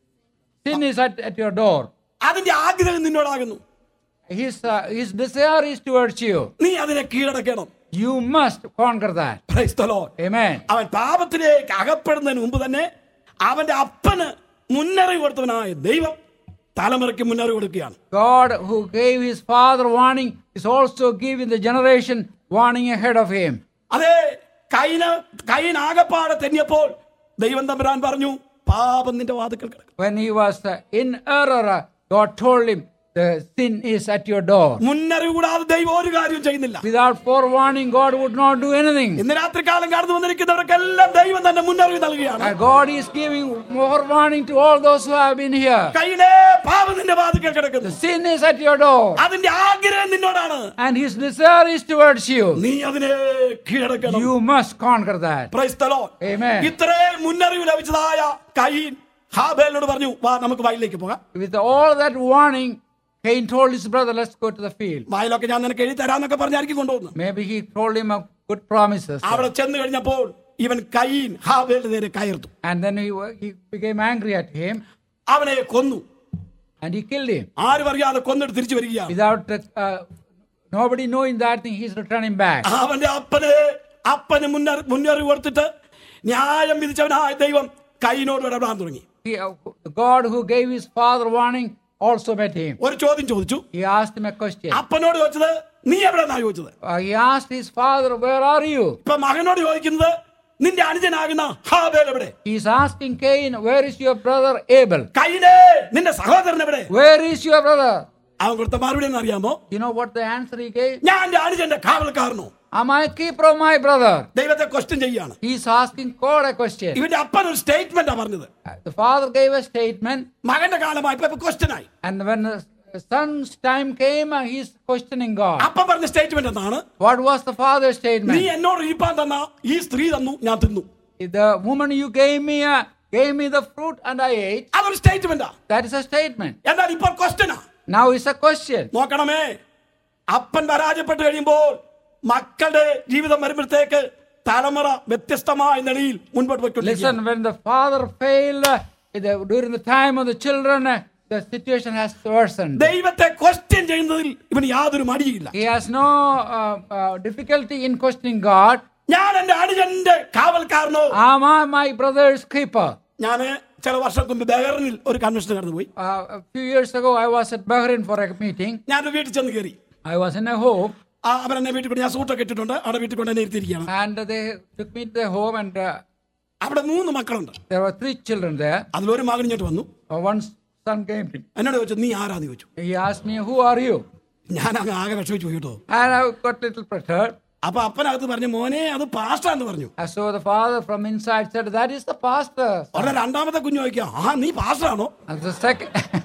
sin is at, at your door. അതിന്റെ ആഗ്രഹം നിന്നോടാകുന്നു His, uh, his desire is towards you. നീ അതിനെ കീഴടക്കണം You must conquer that. Praise the Lord. Amen. അവൻ പാപത്തിലേക്ക് അകപ്പെടുന്നതിന് മുമ്പ് തന്നെ അവന്റെ അപ്പന് മുന്നറിവ് കൊടുത്തവനായ ദൈവം തലമുറയ്ക്ക് മുന്നറിവ് കൊടുക്കുകയാണ് God who gave his father warning is also giving the generation warning ahead of him. അതെ കൈന് കൈൻ ആകപ്പാടെ തെന്നിയപ്പോൾ ദൈവം തമ്പുരാൻ പറഞ്ഞു പാപം നിന്റെ വാതുക്കൽ കിടക്കും When he was uh, in error, uh, God told him, The sin is at your door. മുന്നറിവ് കൂടാതെ ദൈവം ഒരു കാര്യവും ചെയ്യുന്നില്ല Without forewarning, God would not do anything. ഇന്ന് രാത്രി കാലം കടന്നു വന്നിരിക്കുന്നവർക്കെല്ലാം ദൈവം തന്നെ മുന്നറിവ് നൽകുകയാണ് And God is giving more warning to all those who have been here. കൈയിലെ പാപം നിന്റെ വാതിക്കൽ കിടക്കുന്നു The sin is at your door, അതിന്റെ ആഗ്രഹം നിന്നോടാണ് and His desire is towards you. നീ അതിനെ കീഴടക്കണം You must conquer that. Praise the Lord. Amen. ഇത്രയും മുന്നറിവ് ലഭിച്ചതായ Kine ഹാബേലിനോട് പറഞ്ഞു വാ നമുക്ക് വയലിലേക്ക് പോകാം With all that warning, Cain told his brother, Let's go to the field. വയലൊക്കെ ഞാൻ നിനക്ക് എഴുതി തരാന്നൊക്കെ പറഞ്ഞായിരിക്കും കൊണ്ടുവന്നു Maybe he told him of good promises. അവിടെ ചെന്ന് കഴിഞ്ഞപ്പോൾ ഇവൻ കൈൻ ഹാബേലിന്റെ നേരെ കയർത്തു And then he, he became angry at him അവനെ കൊന്നു and he killed him. ആരും അറിയാതെ കൊന്നിട്ട് തിരിച്ചു വരികയാണ് Without uh, nobody knowing that thing, he's returning back. അവന്റെ അപ്പന് അപ്പന് മുന്നറി മുന്നറിവ് കൊടുത്തിട്ട് ന്യായം വിധിച്ചവനായ ദൈവം കൈനോട് ഇടപെടാൻ തുടങ്ങി He, uh, the God who gave his father warning also met him. ഒരു ചോദ്യം ചോദിച്ചു He asked him a question. അപ്പനോട് ചോദിച്ചത് നീ എവിടെന്നാ ചോദിച്ചത് Uh, he asked his father, Where are you? ഇപ്പൊ മകനോട് ചോദിക്കുന്നത് നിന്റെ അനുജനാകുന്ന ഹാബേൽ എവിടെ He's asking Cain, Where is your brother Abel? കൈനേ നിന്റെ സഹോദരൻ എവിടെ Where is your brother? അവൻ കൊടുത്ത മറുപടി എന്ന് അറിയാമോ You know what the answer he gave? ഞാൻ എന്റെ അനുജന്റെ കാവൽക്കാരനോ Am I a keeper of my brother? ദൈവത്തെ ക്വസ്റ്റ്യൻ ചെയ്യാണ് He's asking God a question. ഇവന്റെ അപ്പൻ ഒരു സ്റ്റേറ്റ്മെന്റാ പറഞ്ഞത് Uh, The father gave a statement, മകന്റെ കാലമായപ്പോ ഇപ്പൊ ക്വസ്റ്റ്യൻ ആയി and when the son's time came, uh, he's questioning God. അപ്പൻ പറഞ്ഞ സ്റ്റേറ്റ്മെന്റ് എന്താണ് What was the father's നീ statement? എന്നോട് ഇരിപ്പാൻ തന്ന ഈ സ്ത്രീ തന്നു ഞാൻ തിന്നു The woman you gave me uh, gave me the fruit and I ate. അതൊരു സ്റ്റേറ്റ്മെന്റാ That is a statement. എന്നാൽ ഇപ്പോൾ ക്വസ്റ്റ്യനാ Now it's a question. നോക്കണമേ അപ്പൻ പരാജയപ്പെട്ട് കഴിയുമ്പോൾ മക്കളുടെ ജീവിതം വരുമ്പോഴത്തേക്ക് തലമുറ വ്യത്യസ്തമായ നിലയിൽ മുൻപോട്ട് പോയിക്കൊണ്ടിരിക്കുകയാണ് Listen, when the father failed uh, the, during the time of the children, uh, the situation has worsened. ദൈവത്തെ ക്വസ്റ്റ്യൻ ചെയ്യുന്നതിൽ ഇവന് യാതൊരു മടിയില്ല He has no uh, uh, difficulty in questioning God. ഞാൻ എന്റെ അനുജന്റെ കാവൽക്കാരനോ Am I my brother's keeper? ഞാൻ ചില വർഷം മുമ്പ് ബഹറിനിൽ ഒരു കൺവെൻഷൻ കടന്നുപോയി Uh, a few years ago, I was at Bahrain for a meeting. ഞാൻ വീട്ടിൽ ചെന്ന് കയറി I was in a home, ആ അവരെന്നെ വീട്ടിൽ കൊണ്ട് ഞാൻ സൂട്ടൊക്കെ ഇട്ടിട്ടുണ്ട് അവിടെ വീട്ടിൽ കൊണ്ട് എന്നെ ഇരുത്തിയിരിക്കുകയാണ് and they took me to the home, and uh, അവിടെ മൂന്ന് മക്കളുണ്ട് there were three children there. അതിലൊരു മകൻ ഇങ്ങോട്ട് വന്നു Uh, one son came to me. എന്നോട് ചോദിച്ചു നീ ആരാന്ന് ചോദിച്ചു He asked me, "Who are you?" ഞാൻ അങ്ങ് ആകെ വിഷമിച്ചു പോയി കേട്ടോ And I got a little perturbed. അപ്പൊ അപ്പനകത്ത് പറഞ്ഞു മോനെ അത് പാസ്റ്റാന്ന് പറഞ്ഞു And so the father from inside said, "That is the pastor." ഉടനെ രണ്ടാമത്തെ കുഞ്ഞു ചോദിക്കാം ആ നീ പാസ്റ്ററാണോ And the second,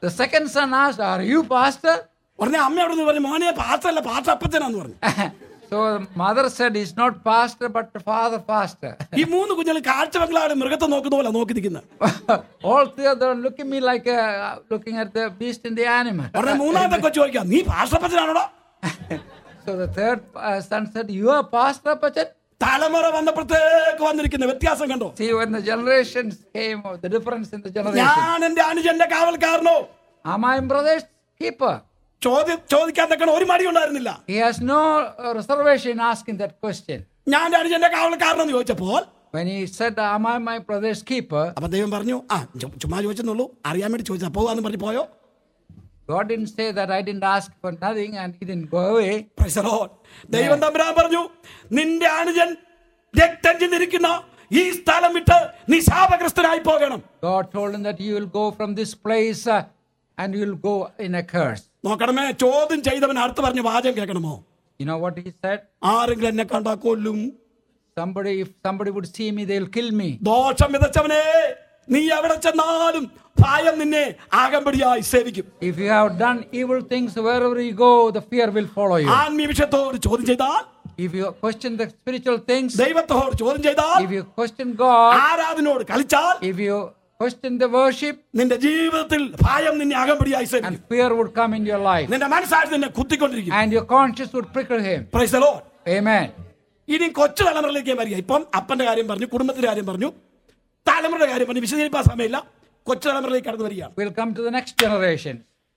The second son asked, Are you pastor? ഉടനെ അമ്മ അവിടെ നിന്ന് പറഞ്ഞു മോനെ പാസ്റ്റല്ല പാസ്റ്റർ അപ്പച്ചനാന്ന് പറഞ്ഞു so mother said, He's not pastor, but father pastor. ഈ മൂന്ന് കുഞ്ഞുങ്ങൾ കാഴ്ച ബംഗ്ലാവ് മൃഗത്തെ നോക്കുന്ന പോലെ നോക്കി നിൽക്കുന്നത് All three of them look at me like uh, looking at the beast in the animal. ഉടനെ മൂന്നാമത്തെ കൊച്ചു ചോദിക്കാം നീ പാസ്റ്റർ അപ്പച്ചനാണോടോ so the third uh, son said, You are pastor, Pachan? തലമുറ വന്നപ്പോഴത്തേക്ക് വന്നിരിക്കുന്ന വ്യത്യാസം കണ്ടോ See, when the generations came, oh, the difference in the generation. ഞാൻ എന്റെ അനുജന്റെ കാവൽക്കാരനോ Am I my brother's keeper? ചോദ്യം ചോദിക്കാൻ തക്കണ ഒരു മടി ഉണ്ടായിരുന്നില്ല He has no uh, reservation in asking that question. ഞാൻ എന്റെ അനുജന്റെ കാവൽക്കാരനെന്ന് ചോദിച്ചപ്പോൾ When he said, Am I my brother's keeper? അപ്പൊ ദൈവം പറഞ്ഞു ആ ചു- ചുമ്മാ ചോദിച്ചെന്നുള്ളൂ അറിയാൻ വേണ്ടി ചോദിച്ചാ പോവാന്ന് പറഞ്ഞു പോയോ God didn't say that I didn't ask for nothing and he didn't go away. Praise the Lord. ദൈവം തമ്പുരാൻ പറഞ്ഞു നിന്റെ അനുജൻ രക്തം ചിന്തിരിക്കുന്ന ഈ സ്ഥലം വിട്ട് നീ ശാപഗ്രസ്തനായി പോകണം God told him that you will go from this place uh, and you will go in a curse. നോക്കണമേ ചോദ്യം ചെയ്തവൻ അടുത്ത് പറഞ്ഞ വാചകം കേൾക്കണമോ You know what he said? ആരെങ്കിലും എന്നെ കണ്ടാ കൊല്ലും Somebody, if somebody would see me, they'll kill me. ദോഷം വിതച്ചവനെ നീ എവിടെ ചെന്നാലും ഭയം നിന്നെ ആകമ്പടിയായി സേവിക്കും If you have done evil things, wherever you go, the fear will follow you. ആത്മീയ വിഷയത്തോട് ചോദ്യം ചെയ്താൽ If you question the spiritual things, ദൈവത്തോട് ചോദ്യം ചെയ്താൽ if you question God, ആരാധനോട് കളിച്ചാൽ if you question the worship, നിന്റെ ജീവിതത്തിൽ ഭയം നിന്നെ അകമ്പടിയായി സേവിക്കും and fear would come in your life, നിന്റെ മനസ്സാക്ഷി നിന്നെ കുത്തിക്കൊണ്ടിരിക്കും and your conscience would prickle him. Praise the Lord. Amen. ഇനി കൊച്ചു തലമുറയിലേക്ക് വരിക ഇപ്പം അപ്പന്റെ കാര്യം പറഞ്ഞു കുടുംബത്തിന്റെ കാര്യം പറഞ്ഞു തലമുറയുടെ കാര്യം പറഞ്ഞു വിശദീകരിക്കാൻ സമയമില്ല കൊച്ചു തലമുറയിലേക്ക് കടന്നു വരികയാണ് We'll come to the next generation.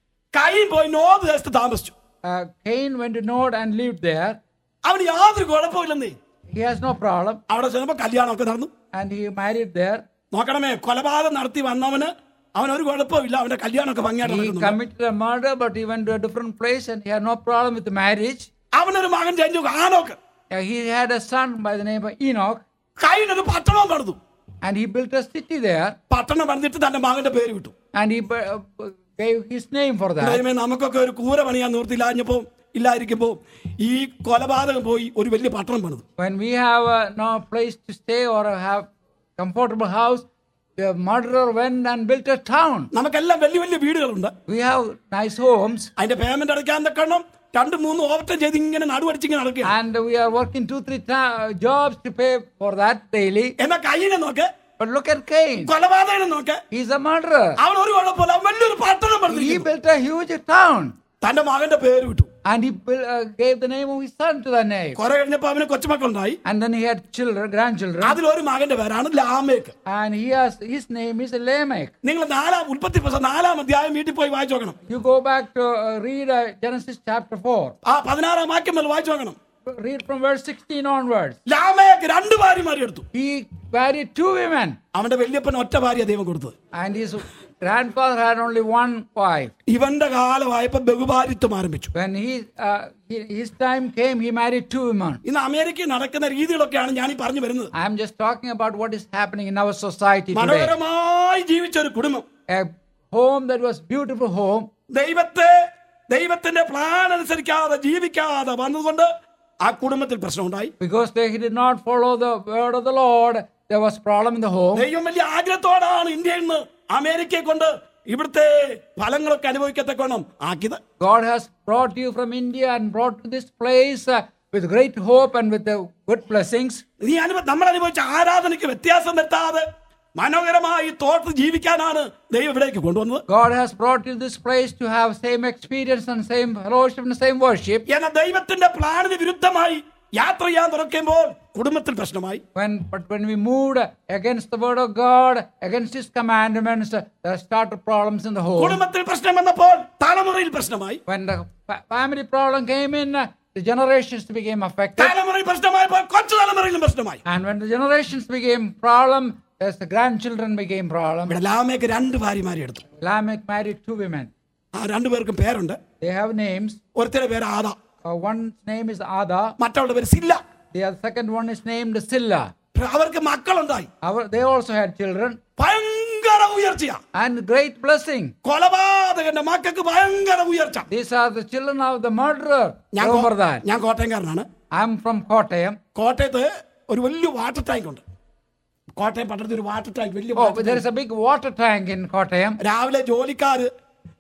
Cain പോയി നോർത്ത് ദേശത്ത് താമസിച്ചു Uh, Cain went to Nod and lived there. അവന് യാതൊരു കുഴപ്പമില്ലെന്നേ He has no problem, അവിടെ ചെന്നപ്പോ കല്യാണമൊക്കെ നടന്നു and he married there. നോക്കണമേ കൊലപാതകം നടത്തി വന്നവന് അവൻ ഒരു കുഴപ്പമില്ല അവന്റെ കല്യാണമൊക്കെ ഭംഗിയായിട്ട് He നടക്കുന്നു committed a murder, but he went to a different place and he had no problem with the marriage. അവനൊരു മകൻ ചെഞ്ചു Enoch Uh, he had a son by the name of Enoch, Cain ഒരു പട്ടണം പണിതു and he built a city there, പട്ടണം പണിതിട്ട് തന്റെ mകന്റെ പേര് വിട്ടു and he uh, gave his name for that. ദൈവമേ നമുക്കൊക്കെ ഒരു കൂര പണിയാൻ നിർത്തില്ലാഞ്ഞപ്പോ ഇല്ലായിരിക്കുമ്പോ ഈ കൊലപാതകം പോയി ഒരു വലിയ പട്ടണം പണിതു When we have uh, no place to stay or have comfortable house, the murderer went and built a town. നമുക്കെല്ലാം വലിയ വലിയ വീടുകളുണ്ട് We have nice homes, അതിന്റെ പേയ്മെന്റ് അടയ്ക്കാൻ തക്കണം രണ്ട് മൂന്ന് ഓവർടൈം ചെയ്ത് ഇങ്ങനെ നടുവടിച്ചിങ്ങനെ നടക്കുക and we are working two, three ta- jobs to pay for that daily. എന്നാ കയ്യിനെ നോക്ക് But look at Cain. കൊലപാതകനെ നോക്ക് He's a murderer. അവൻ ഒരു കുഴപ്പമില്ല അവൻ വലിയൊരു പട്ടണം He പണിതിരിക്കുന്നു built a huge town, തന്റെ മകന്റെ പേര് വിട്ടു and he built, uh, gave the name of his son to that name. കുറെ കഴിഞ്ഞപ്പോ അവന് കൊച്ചുമക്കളുണ്ടായി And then he had children, grandchildren, അതിലൊരു മകന്റെ പേരാണ് Lamech and he has his name is Lamech. നിങ്ങൾ നാലാം ഉൽപ്പത്തി പുസ്തകം നാലാം അധ്യായം വീട്ടിൽ പോയി വായിച്ചു നോക്കണം You go back to uh, read uh, Genesis chapter 4. ആ പതിനാറാം വാക്യം മുതൽ വായിച്ചു നോക്കണം Read from verse 16 onwards. Lamech രണ്ട് ഭാര്യമാരെ എടുത്തു He married two women, അവന്റെ വല്യപ്പൻ ഒറ്റ ഭാര്യ ദൈവം കൊടുത്തത് and his grandfather had only one wife. ഇവന്റെ കാലമായപ്പോ ബഹുഭാരിത്വം ആരംഭിച്ചു When he, uh, he- his time came, he married two women. ഇന്ന് അമേരിക്കയിൽ നടക്കുന്ന രീതികളൊക്കെയാണ് ഞാൻ ഈ പറഞ്ഞു വരുന്നത് I am just talking about what is happening in our society today. മനോഹരമായി ജീവിച്ച ഒരു കുടുംബം A home that was beautiful home, ദൈവത്തെ ദൈവത്തിന്റെ പ്ലാൻ അനുസരിക്കാതെ ജീവിക്കാതെ വന്നതുകൊണ്ട് ആ കുടുംബത്തിൽ പ്രശ്നമുണ്ടായി because they did not follow the word of the Lord, there was problem in the home. ദൈവം വലിയ ആഗ്രഹത്തോടാണ് ഇന്ത്യയിൽ നിന്ന് അമേരിക്കയെ കൊണ്ട് ഇവിടുത്തെ ഫലങ്ങളൊക്കെ അനുഭവിക്കത്തക്കോണം ആക്കിയത് God has brought you from India and brought to this place uh, with great hope and with the good blessings. നീ അനുഭവ നമ്മൾ അനുഭവിച്ച ആരാധനയ്ക്ക് വ്യത്യാസം വരുത്താതെ മനോഹരമായി തോർത്ത് ജീവിക്കാനാണ് ദൈവം ഇവിടേക്ക് കൊണ്ടുവന്നത് God has brought you this place to have same experience and same fellowship and same worship. എന്ന ദൈവത്തിന്റെ പ്ലാനിന് വിരുദ്ധമായി യാത്ര ചെയ്യാൻ തുറക്കുമ്പോൾ കുടുംബത്തിൽ പ്രശ്നമായി When, but when we moved against the word of God, against His commandments, uh, there started problems in the home. കുടുംബത്തിൽ പ്രശ്നം വന്നപ്പോൾ തലമുറയിൽ പ്രശ്നമായി When the fa- family problem came in, uh, the generations became affected. തലമുറയിൽ പ്രശ്നമായപ്പോൾ കൊച്ചു തലമുറയിലും പ്രശ്നമായി And when the generations became problem, as the grandchildren became problem, ഇവിടെ ലാമയ്ക്ക് രണ്ട് ഭാര്യമാരെ എടുത്തു Lamech married two women. ആ രണ്ടു പേർക്കും പേരുണ്ട് They have names. ഒരുത്തരുടെ പേര് ആദ Uh, one's name is Ada. മറ്റവളുടെ പേര് സില്ല The other- second one is named Silla. അവർക്ക് മക്കളുണ്ടായി Our, they also had children ഭയങ്കര ഉയർച്ചയാ and great blessing. കൊലപാതകന്റെ മക്കൾക്ക് ഭയങ്കര ഉയർച്ച These are the children of the murderer. ഞാൻ Remember കോ- that. ഞാൻ കോട്ടയംകാരനാണ് I'm from Kottayam. കോട്ടയത്ത് ഒരു വലിയ വാട്ടർ ടാങ്ക് ഉണ്ട് കോട്ടയം പട്ടണത്തിൽ ഒരു വാട്ടർ ടാങ്ക് വലിയ Oh, water there tank. is a big water tank in Kottayam. രാവിലെ ജോലിക്കാര്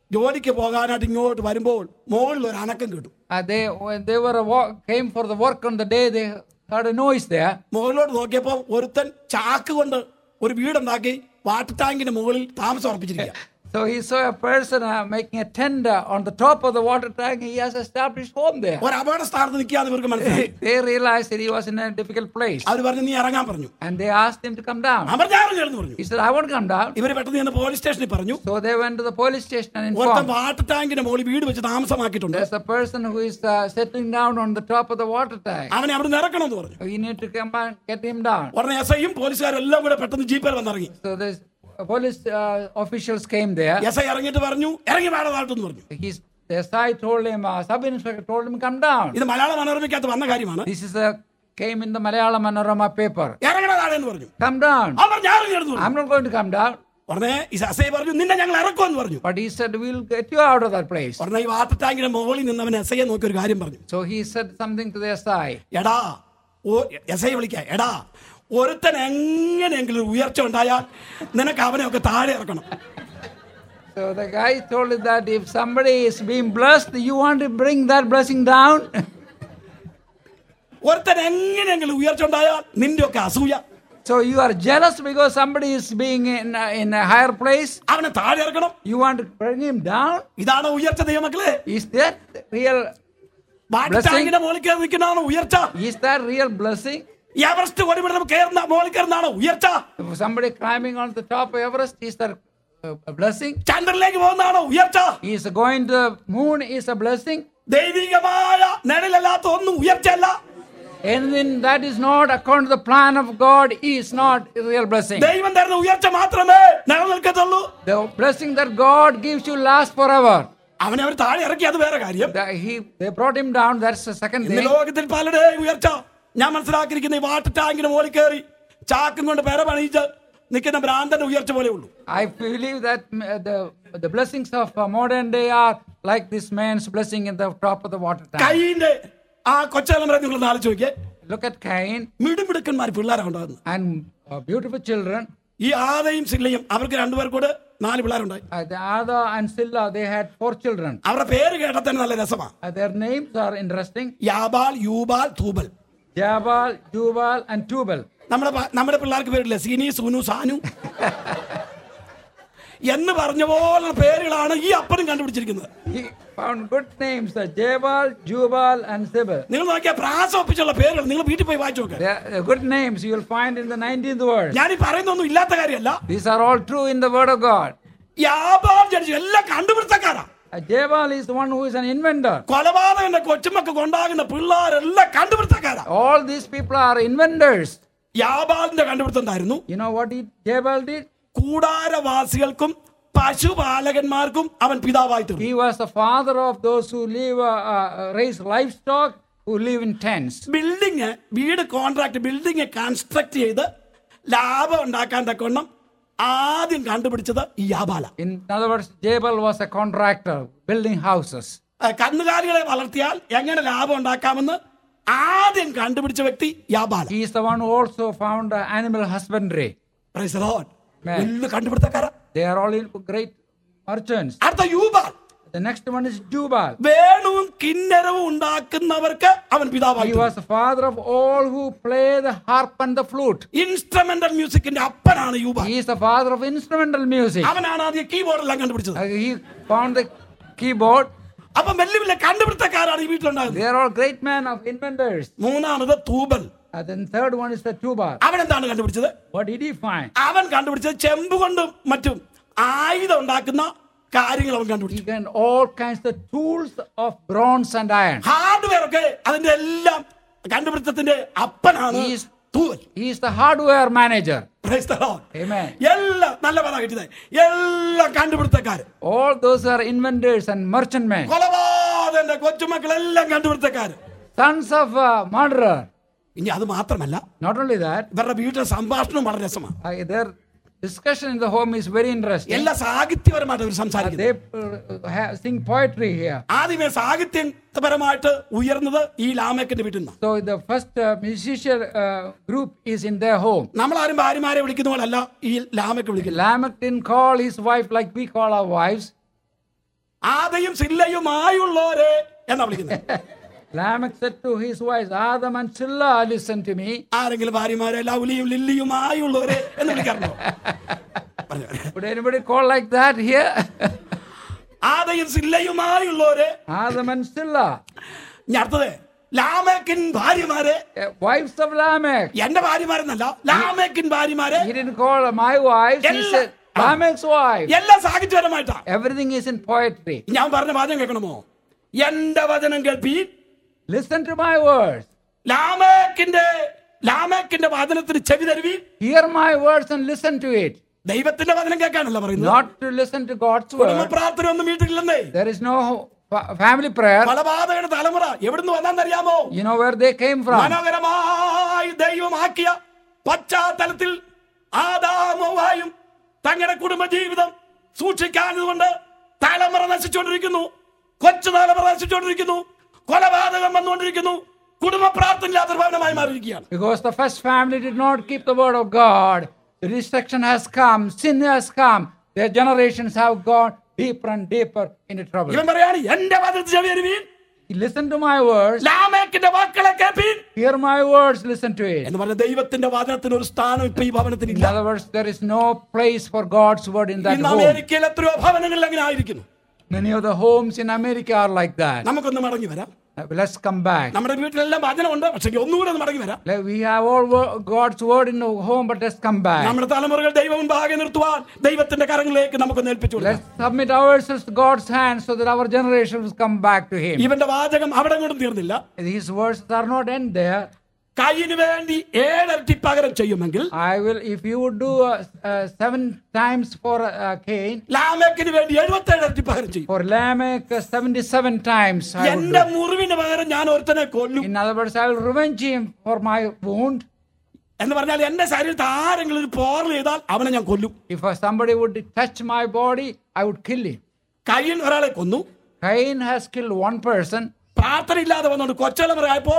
ജോലിക്ക് പോകാനായിട്ട് ഇങ്ങോട്ട് വരുമ്പോൾ മുകളിൽ ഒരു അനക്കം കിട്ടും Uh, they when they were wa- came for the work on the day, they heard a noise there. മുകളിലോട്ട് നോക്കിയപ്പോൾ ഒരുത്തൻ ചാക്ക് കൊണ്ട് ഒരു വീടുണ്ടാക്കി വാട്ടർ ടാങ്കിന്റെ മുകളിൽ താമസം ഉറപ്പിച്ചിരിക്കുക So he saw a person uh, making a tent uh, on the top of the water tank. He has established home there. ഒരു അപകട സ്ഥാനത്ത് നിൽക്കാന്ന് ഇവർക്ക് മനസ്സിലായി they realized that he was in a difficult place, അവർ പറഞ്ഞു നീ ഇറങ്ങാൻ പറഞ്ഞു and they asked him to come down. അവർ ഞാൻ ഇറങ്ങുന്നു പറഞ്ഞു He said, "I won't come down." ഇവര് പെട്ടെന്ന് ചെന്ന് പോലീസ് സ്റ്റേഷനിൽ പറഞ്ഞു So they went to the police station and ഒരുത്തൻ informed. വാട്ടർ ടാങ്കിന്റെ മുകളിൽ വീട് വെച്ച് താമസമാക്കിയിട്ടുണ്ട് There's a person who is uh, settling down on the top of the water tank. അവനെ അവിടെ ഇറക്കണം എന്ന് പറഞ്ഞു You need to come and get him down. ഉടനെ എസ് ഐയും പോലീസുകാരും എല്ലാം കൂടെ പെട്ടെന്ന് ജീപ്പിൽ വന്നിറങ്ങി So the police uh, officials came there. S I ഇറങ്ങിയിട്ട് പറഞ്ഞു ഇറങ്ങി വേണം താഴ്ത്തെന്ന് പറഞ്ഞു He's, the SI told him, uh, sub inspector told him, come down. ഇത് മലയാള മനോരമയ്ക്കകത്ത് വന്ന കാര്യമാണ് This is a came in the Malayalam Manorama paper. ഇറങ്ങണ താഴെ എന്ന് പറഞ്ഞു Come down. അവൻ പറഞ്ഞു ഞാൻ ഇറങ്ങി പറഞ്ഞു I'm not going to come down. ഉടനെ ഈ എസ് ഐ പറഞ്ഞു നിന്നെ ഞങ്ങൾ ഇറക്കുമെന്ന് പറഞ്ഞു But he said, we'll get you out of that place. ഉടനെ ഈ വാട്ടർ ടാങ്കിന്റെ മുകളിൽ നിന്ന് അവൻ എസ് ഐയെ നോക്കി ഒരു കാര്യം പറഞ്ഞു So he said something to the SI. എടാ ഓ എസ് ഐ വിളിക്ക എടാ ഒരുത്തൻ എങ്ങനെയെങ്കിലും ഒരു ഉയർച്ച ഉണ്ടായാൽ നിനക്ക് അവനെ ഒക്കെ താഴെ ഇറക്കണം So the guy told him that if somebody is being blessed, you want to bring that blessing down? ഒരുത്തൻ എങ്ങനെയെങ്കിലും ഉയർച്ച ഉണ്ടായാൽ നിന്റെ ഒക്കെ അസൂയ so you are jealous because somebody is being in, a- in a higher place? അവനെ താഴെ ഇറക്കണം You want to bring him down? ഇതാണ് ഉയർച്ച ദൈവമക്കളെ Is that real? Water Blessing. ടാങ്കിന്റെ മുകളിൽ കയറി നിൽക്കുന്നതാണ് ഉയർച്ച Is that real blessing? Everest കൊടിപിടുന്ന കയറുന്ന മുകളിൽ കയറുന്നതാണ് ഉയർച്ച If somebody climbing on the top of Everest is that uh, a blessing? ചന്ദ്രനിലേക്ക് പോകുന്നതാണ് ഉയർച്ച Is going to the moon is a blessing? ദൈവികമായ നിഴലല്ലാത്ത ഒന്നും ഉയർച്ചയല്ല Anything that is not according to the plan of God is not a real blessing. ദൈവം തരുന്ന ഉയർച്ച മാത്രമേ നിലനിൽക്കത്തുള്ളൂ The blessing that God gives you lasts forever. അവനെ അവർ താഴെ ഇറക്കി അത് വേറെ കാര്യം The- he, they brought him down. That's the second ഇന്ന് thing. ലോകത്തിൽ പലരുടെയും ഉയർച്ച ഞാൻ മനസ്സിലാക്കിയിരിക്കുന്ന ഈ വാട്ടർ ടാങ്കിന് മുകളിൽ കയറി ചാക്കും കൊണ്ട് പെര പണിയിച്ച് നിൽക്കുന്ന ഭ്രാന്തന്റെ ഉയർച്ച പോലെ ഉള്ളൂ I believe that mm, the, the blessings of uh, modern day are like this man's blessing in the top of the water tank. കൈയിന്റെ ആ കൊച്ചലമറ നിങ്ങൾ ആലോചിച്ച് നോക്കിയേ Look at Cain മിടുമിടുക്കന്മാർ പിള്ളേരാണ് ഉണ്ടാകുന്നത് and uh, beautiful children. ഈ ആദയും സില്ലയും അവർക്ക് രണ്ടുപേർ കൂടെ നാല് പിള്ളേരുണ്ടായി Uh, the Ada and Silla, they had four children. അവരുടെ പേര് കേട്ടാൽ തന്നെ നല്ല രസമാണ് Uh, their names are interesting. യാബാൽ യൂബാൽ തൂബൽ Jabal, Jubal, and Tubal. നമ്മുടെ പ- നമ്മുടെ പിള്ളേർക്ക് പേരില്ല സീനി സൂനു സാനു എന്ന് പറഞ്ഞ പോലുള്ള പേരുകളാണ് ഈ അപ്പനും കണ്ടുപിടിച്ചിരിക്കുന്നത് He found good names, uh, Jabal, Jubal, and Sibel. നിങ്ങൾ നോക്കിയ പ്രാസം ഒപ്പിച്ചുള്ള പേരുകൾ നിങ്ങൾ വീട്ടിൽ പോയി വായിച്ചു നോക്കുക They are uh, good names you will find in the 19th verse. ഞാൻ ഈ പറയുന്നൊന്നും ഇല്ലാത്ത കാര്യമല്ല These are all true in the Word of God. യാബാൽ ജനിച്ചു എല്ലാം കണ്ടുപിടുത്തക്കാരാ Uh, Jabal is the one who is an inventor. കൊലപാതകന്റെ കൊച്ചുമക്ക് കൊണ്ടാകുന്ന പിള്ളേരെല്ലാം കണ്ടുപിടുത്തക്കാരാ All these people are inventors. യാബാലിന്റെ കണ്ടുപിടുത്തം എന്തായിരുന്നു You know what he, Jabal did? കൂടാരവാസികൾക്കും പശുപാലകന്മാർക്കും അവൻ പിതാവായി തീർന്നു He was the father of those who live, uh, uh, raise livestock, who live in tents. Building വീട് contract building construct ചെയ്ത് ലാഭം ഉണ്ടാക്കാൻ തക്കവണ്ണം ആദ്യം കണ്ടുപിടിച്ചത് ഈ യാബാല In other words, Jabal was a contractor building houses. ആ, കന്നുകാലികളെ വളർത്തിയാൽ എങ്ങനെ ലാഭം ഉണ്ടാക്കാമെന്ന് ആദ്യം കണ്ടുപിടിച്ച വ്യക്തി യാബാല He is the one who also found uh, animal husbandry. Praise the Lord. Amen. വലിയ കണ്ടുപിടുത്തക്കാര They are all in great merchants. അടുത്ത യൂബാൽ The next one is Jubal. വേണുവും കിന്നരവും ഉണ്ടാക്കുന്നവർക്ക് അവൻ പിതാവായി He was the father of all who play the harp and the flute. Instrumental മ്യൂസിക്കിന്റെ അപ്പനാണ് യൂബാൽ He is the father of instrumental music. അവനാണ് ആദ്യം keyboard എല്ലാം കണ്ടുപിടിച്ചത് Uh, he found the keyboard. അപ്പൊ വലിയ വലിയ കണ്ടുപിടുത്തക്കാരാണ് ഈ വീട്ടിലുണ്ടാകുന്നത് They are all great men of inventors. മൂന്നാമത് തൂബൽ And then third one is the Tubal. അവൻ എന്താണ് കണ്ടുപിടിച്ചത് What did he find? അവൻ കണ്ടുപിടിച്ചത് ചെമ്പ് കൊണ്ടും മറ്റും ആയുധം ഉണ്ടാക്കുന്ന കാര്യങ്ങൾ അവൻ He കണ്ടുപിടിച്ചു can all kinds of tools of bronze and iron. Hardware ഒക്കെ അതിന്റെ എല്ലാം കണ്ടുപിടുത്തത്തിന്റെ അപ്പനാണ് He is- തൂവൽ He is the hardware manager. Praise the Lord. Amen. എല്ലാം നല്ല പദം കിട്ടിയത് എല്ലാം കണ്ടുപിടുത്തക്കാര് All those are inventors and merchantmen. കൊലപാതകന്റെ കൊച്ചുമക്കളെല്ലാം കണ്ടുപിടുത്തക്കാര് Sons of a murderer. ഇനി അത് മാത്രമല്ല Not only that, ഇവരുടെ വീട്ടിലെ സംഭാഷണം വളരെ രസമാണ് uh, their discussion in the home is very interesting. എല്ലാ സാഹിത്യപരമായിട്ട് അവർ Uh, സംസാരിക്കുന്നത് they uh, ha- sing poetry here. ആദ്യമേ സാഹിത്യപരമായിട്ട് ഉയർന്നത് ഈ ലാമേക്കിന്റെ വീട്ടിൽ നിന്നാണ് So the first uh, musician uh, group is in their home. നമ്മളാരും ഭാര്യമാരെ വിളിക്കുന്ന പോലല്ല ഈ ലാമയ്ക്ക് വിളിക്കില്ല Lamech didn't call his wife like we call our wives. ആദയും സില്ലയുമായുള്ളവരെ എന്നാ വിളിക്കുന്നത് Lamech said to his wives, Adam and Silla, listen to me. ആരെങ്കിലും ഭാര്യമാരെ ലൗലിയും ലില്ലിയുമായുള്ളവരെ എന്ന് വിളിക്കാറുണ്ടോ പറഞ്ഞോ. Would anybody call like that here? ആദയും സില്ലയുമായുള്ളവരെ Adam and Silla, ഇനി അടുത്തത് ലാമേക്കിൻ ഭാര്യമാരെ uh, wives of Lamech. എന്റെ ഭാര്യമാരെന്നല്ല ലാമേക്കിൻ ഭാര്യമാരെ He didn't call her my wives, he Ella- said Lamech's wife. എല്ലാം സാഹിത്യപരമായിട്ടാ Everything is in poetry. ഞാൻ പറഞ്ഞ വാചകം കേൾക്കണമോ എന്റെ വചനം കേൾപ്പീൻ Listen to my words. ലാമേക്കിന്റെ ലാമേക്കിന്റെ വചനത്തിന് ചെവി തരുവീൻ Hear my words and listen to it. ദൈവത്തിന്റെ വചനം കേൾക്കാനല്ല പറയുന്നത് Not to listen to God's കുടുംബ word. പ്രാർത്ഥന ഒന്നും വീട്ടിലില്ലെന്നേ There is no fa- family prayer. കൊലപാതകയുടെ തലമുറ എവിടുന്ന് വന്നാന്നറിയാമോ You know where they came from. മനോഹരമായി ദൈവമാക്കിയ പശ്ചാത്തലത്തിൽ ആദാമവായും തങ്ങളുടെ കുടുംബ ജീവിതം സൂക്ഷിക്കാഞ്ഞതുകൊണ്ട് തലമുറ നശിച്ചുകൊണ്ടിരിക്കുന്നു കൊച്ചു തലമുറ നശിച്ചുകൊണ്ടിരിക്കുന്നു കൊലപാതകം വന്നുകൊണ്ടിരിക്കുന്നു കുടുംബ പ്രാർത്ഥന ഇല്ലാത്ത ഭവനമായി മാറിയിരിക്കുകയാണ് Because the first family did not keep the word of God. The destruction has come, sin has come. Their generations have gone deeper and deeper into trouble. ഇവൻ പറയാണ് എന്റെ വചനത്തിൽ ചെവി തരുവീൻ Listen to my words. ലാമേക്കിന്റെ വാക്കുകളെ കേൾപ്പീൻ Hear my words. Listen to it. എന്ന് പറഞ്ഞ ദൈവത്തിന്റെ വചനത്തിന് ഒരു സ്ഥാനം ഇപ്പൊ ഈ ഭവനത്തിന് In ഇല്ല other words, there is no place for God's word in that ഇന്ന് home. അമേരിക്കയിൽ എത്രയോ ഭവനങ്ങളിൽ അങ്ങനെ ആയിരിക്കുന്നു Many of the homes in America are like that. നമുക്കൊന്ന് മടങ്ങി വരാം Uh, Let's come back. നമ്മുടെ വീട്ടിലെല്ലാം വചനമുണ്ട് പക്ഷെ ഒന്നുകൂടെ ഒന്ന് മടങ്ങി വരാം Like, We have all wo- God's word in the home, but let's come back. നമ്മുടെ തലമുറകൾ ദൈവം മുൻപാകെ നിർത്തുവാൻ ദൈവത്തിന്റെ കരങ്ങളിലേക്ക് നമുക്ക് ഏൽപ്പിച്ചു കൊടുക്കാം Let's submit ourselves to God's hands so that our generations come back to Him. ഇവന്റെ വാചകം അവിടെ കൊണ്ടും തീർന്നില്ല His words are not end there. കയ്യിന് വേണ്ടി ഏഴരട്ടി പകരം ചെയ്യുമെങ്കിൽ I will, if you would do uh, uh, seven times for uh, Cain, ലാമേക്കിന് വേണ്ടി എഴുപത്തി ഏഴരട്ടി പകരം ചെയ്യും for Lamech, uh, 77 times I would എന്റെ do. മുറിവിന് പകരം ഞാൻ ഒരുത്തനെ കൊല്ലും In other words, I will revenge him for my wound. എന്ന് പറഞ്ഞാൽ എന്റെ ശരീരത്തിൽ ആരെങ്കിലും ഒരു പോറൽ ചെയ്താൽ അവനെ ഞാൻ കൊല്ലും If uh, somebody would touch my body, I would kill him. കയ്യിൽ ഒരാളെ കൊന്നു Cain has killed one person. പ്രാർത്ഥന ഇല്ലാതെ വന്നുകൊണ്ട് കൊച്ചലമുറയായപ്പോൾ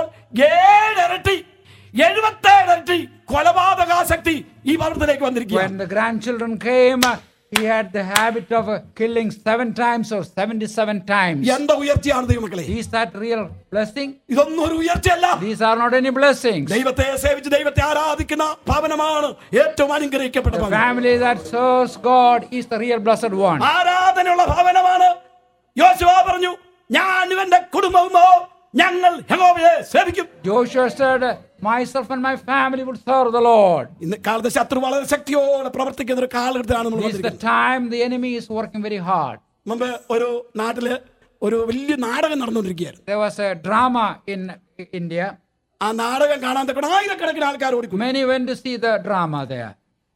ഏഴരട്ടി എഴുപത്തേഴരട്ടി കൊലപാതകാസക്തി ഈ ഭവനത്തിലേക്ക് വന്നിരിക്കുകയാണ് When the grandchildren came, uh, he had the habit of uh, killing seven times or 77 times. എന്താ ഉയർച്ചയാണ് ദൈവമക്കളെ Is that real blessing? ഇതൊന്നും ഒരു ഉയർച്ചയല്ല These are not any blessings. ദൈവത്തെ സേവിച്ച് ദൈവത്തെ ആരാധിക്കുന്ന ഭവനമാണ് ഏറ്റവും അനുഗ്രഹിക്കപ്പെട്ട The ഭവനം family that serves God is the real blessed one. ആരാധനയുള്ള ഭവനമാണ് യോശുവ പറഞ്ഞു ഞാൻ ഇവന്റെ കുടുംബവുമോ ഞങ്ങൾ യഹോവയെ സേവിക്കും Joshua said, Myself and my family would serve the Lord. ഇന്ന് കാലത്ത് ശത്രു വളരെ ശക്തിയോടെ പ്രവർത്തിക്കുന്ന ഒരു കാലഘട്ടത്തിലാണ് നമ്മൾ This is the വന്നിരിക്കുന്നത് time the enemy is working very hard. മുമ്പ് ഒരു നാട്ടില് ഒരു വലിയ നാടകം നടന്നുകൊണ്ടിരിക്കുകയായിരുന്നു There was a drama in India. ആ നാടകം കാണാൻ തക്കണം ആയിരക്കണക്കിന് ആൾക്കാർ ഓടിക്കും Many went to see the drama there.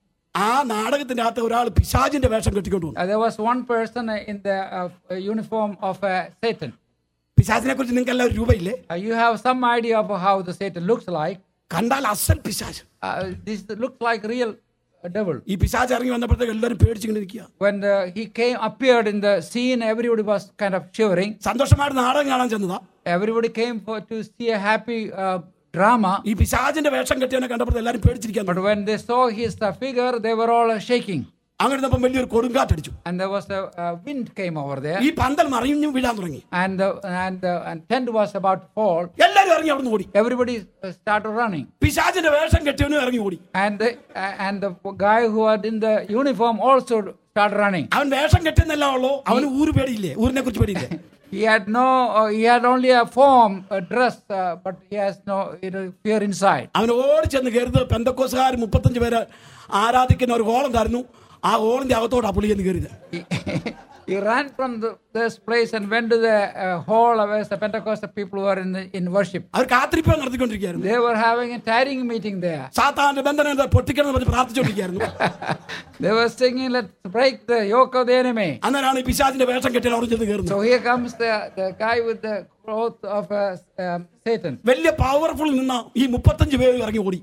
ആ നാടകത്തിന്റെ അകത്ത് ഒരാൾ പിശാചിന്റെ വേഷം കെട്ടിക്കൊണ്ട് വന്നു Uh, there was one person uh, in the uh, uniform of uh, Satan. പിശാചിനെ കുറിച്ച് നിങ്ങൾക്ക് എല്ലാവരും രൂപയില്ലേ Uh, you have some idea of how the Satan looks like. കണ്ടാൽ അസൽ പിശാച് Uh, this looks like real uh, devil. ഈ പിശാച് ഇറങ്ങി വന്നപ്പോഴത്തേക്ക് എല്ലാവരും പേടിച്ചിങ്ങനെ ഇരിക്കുക When the, he came, appeared in the scene, everybody was kind of shivering. സന്തോഷമായിട്ട് നാടകം കാണാൻ ചെന്നതാ Everybody came for, to see a happy uh, drama. ഈ പിശാചിന്റെ വേഷം കെട്ടിയവനെ കണ്ടപ്പോൾ എല്ലാവരും പേടിച്ചിരിക്കാൻ But when they saw his uh, figure, they were all uh, shaking. അങ്ങനെ ഇരുന്നപ്പം വലിയൊരു കൊടുങ്കാറ്റടിച്ചു And there was a, uh wind came over there. ഈ പന്തൽ മറിഞ്ഞു വീഴാൻ തുടങ്ങി And the, and, the, and tent was about to fall. എല്ലാവരും ഇറങ്ങി അവിടെ നിന്ന് ഓടി Everybody uh, started running. പിശാചിന്റെ വേഷം കെട്ടിയവനും ഇറങ്ങി ഓടി And the, uh, and the guy who had in the uniform also started running. അവൻ വേഷം കെട്ടുന്നല്ല ഉള്ളൂ അവന് ഊര് പേടിയില്ലേ ഊരിനെ കുറിച്ച് പേടിയില്ലേ He had no, uh, he had only a form, a dress, uh, but he has no you know, fear inside. അവൻ ഓടിച്ചെന്ന് കയറുന്നത് പെന്തക്കോസുകാർ മുപ്പത്തഞ്ച് പേര് ആരാധിക്കുന്ന ഒരു ഹോൾ ഉണ്ടായിരുന്നു ആ ഹോളിന്റെ അകത്തോട്ടാ പുള്ളി എന്ന് കയറിയത് He, he ran from the, this place and went to the uh, hall where the Pentecostal people were in, the, in worship. അവർ കാത്തിരിപ്പ് നടത്തിക്കൊണ്ടിരിക്കുകയായിരുന്നു They were having a tiring meeting there. സാത്താന്റെ ബന്ധനം പൊട്ടിക്കണം എന്ന് പറഞ്ഞ് പ്രാർത്ഥിച്ചുകൊണ്ടിരിക്കുകയായിരുന്നു They were singing, let's break the yoke of the enemy. അന്നേരമാണ് ഈ പിശാചിന്റെ വേഷം കെട്ടിയാൽ അവിടെ ചെന്ന് കയറുന്നത് So here comes the, the guy with the cloth of uh, um, Satan. വലിയ പവർഫുൾ നിന്ന ഈ മുപ്പത്തഞ്ച് പേര് ഇറങ്ങി ഓടി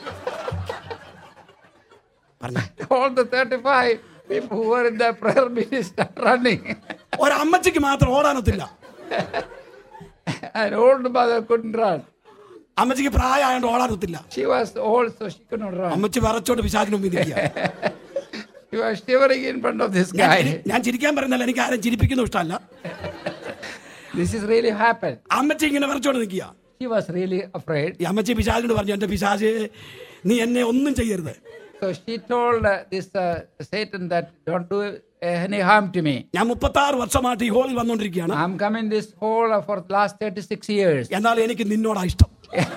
പറഞ്ഞേ. All the 35 people who were in the prayer meeting started running. ഒരമ്മച്ചിക്ക് മാത്രം ഓടാനൊത്തില്ല An old mother couldn't run. അമ്മച്ചിക്ക് പ്രായമായോണ്ട് ഓടാനൊത്തില്ല She was old, so she could not run. അമ്മച്ചി വിറച്ചോണ്ട് പിശാചിന് മുമ്പിൽ നിൽക്കുക You are shivering in front of this ഞാൻ guy. ചിരി- ഞാൻ ചിരിക്കാൻ പറയുന്നല്ല എനിക്ക് ആരും ചിരിപ്പിക്കുന്നു ഇഷ്ടമല്ല This is really happened. അമ്മച്ചി ഇങ്ങനെ വരച്ചോണ്ട് നിൽക്കുക She was really afraid. ഈ അമ്മച്ചി പിശാചിനോട് പറഞ്ഞു എന്റെ പിശാച് നീ എന്നെ ഒന്നും ചെയ്യരുത് So she told uh, this uh, Satan that don't do uh, any harm to me. ഞാൻ മുപ്പത്തി ആറ് വർഷമായിട്ട് ഈ ഹോളിൽ വന്നുകൊണ്ടിരിക്കുകയാണ് I'm coming this hole uh, for the last 36 years. എന്നാൽ എനിക്ക് നിന്നോടാ ഇഷ്ടം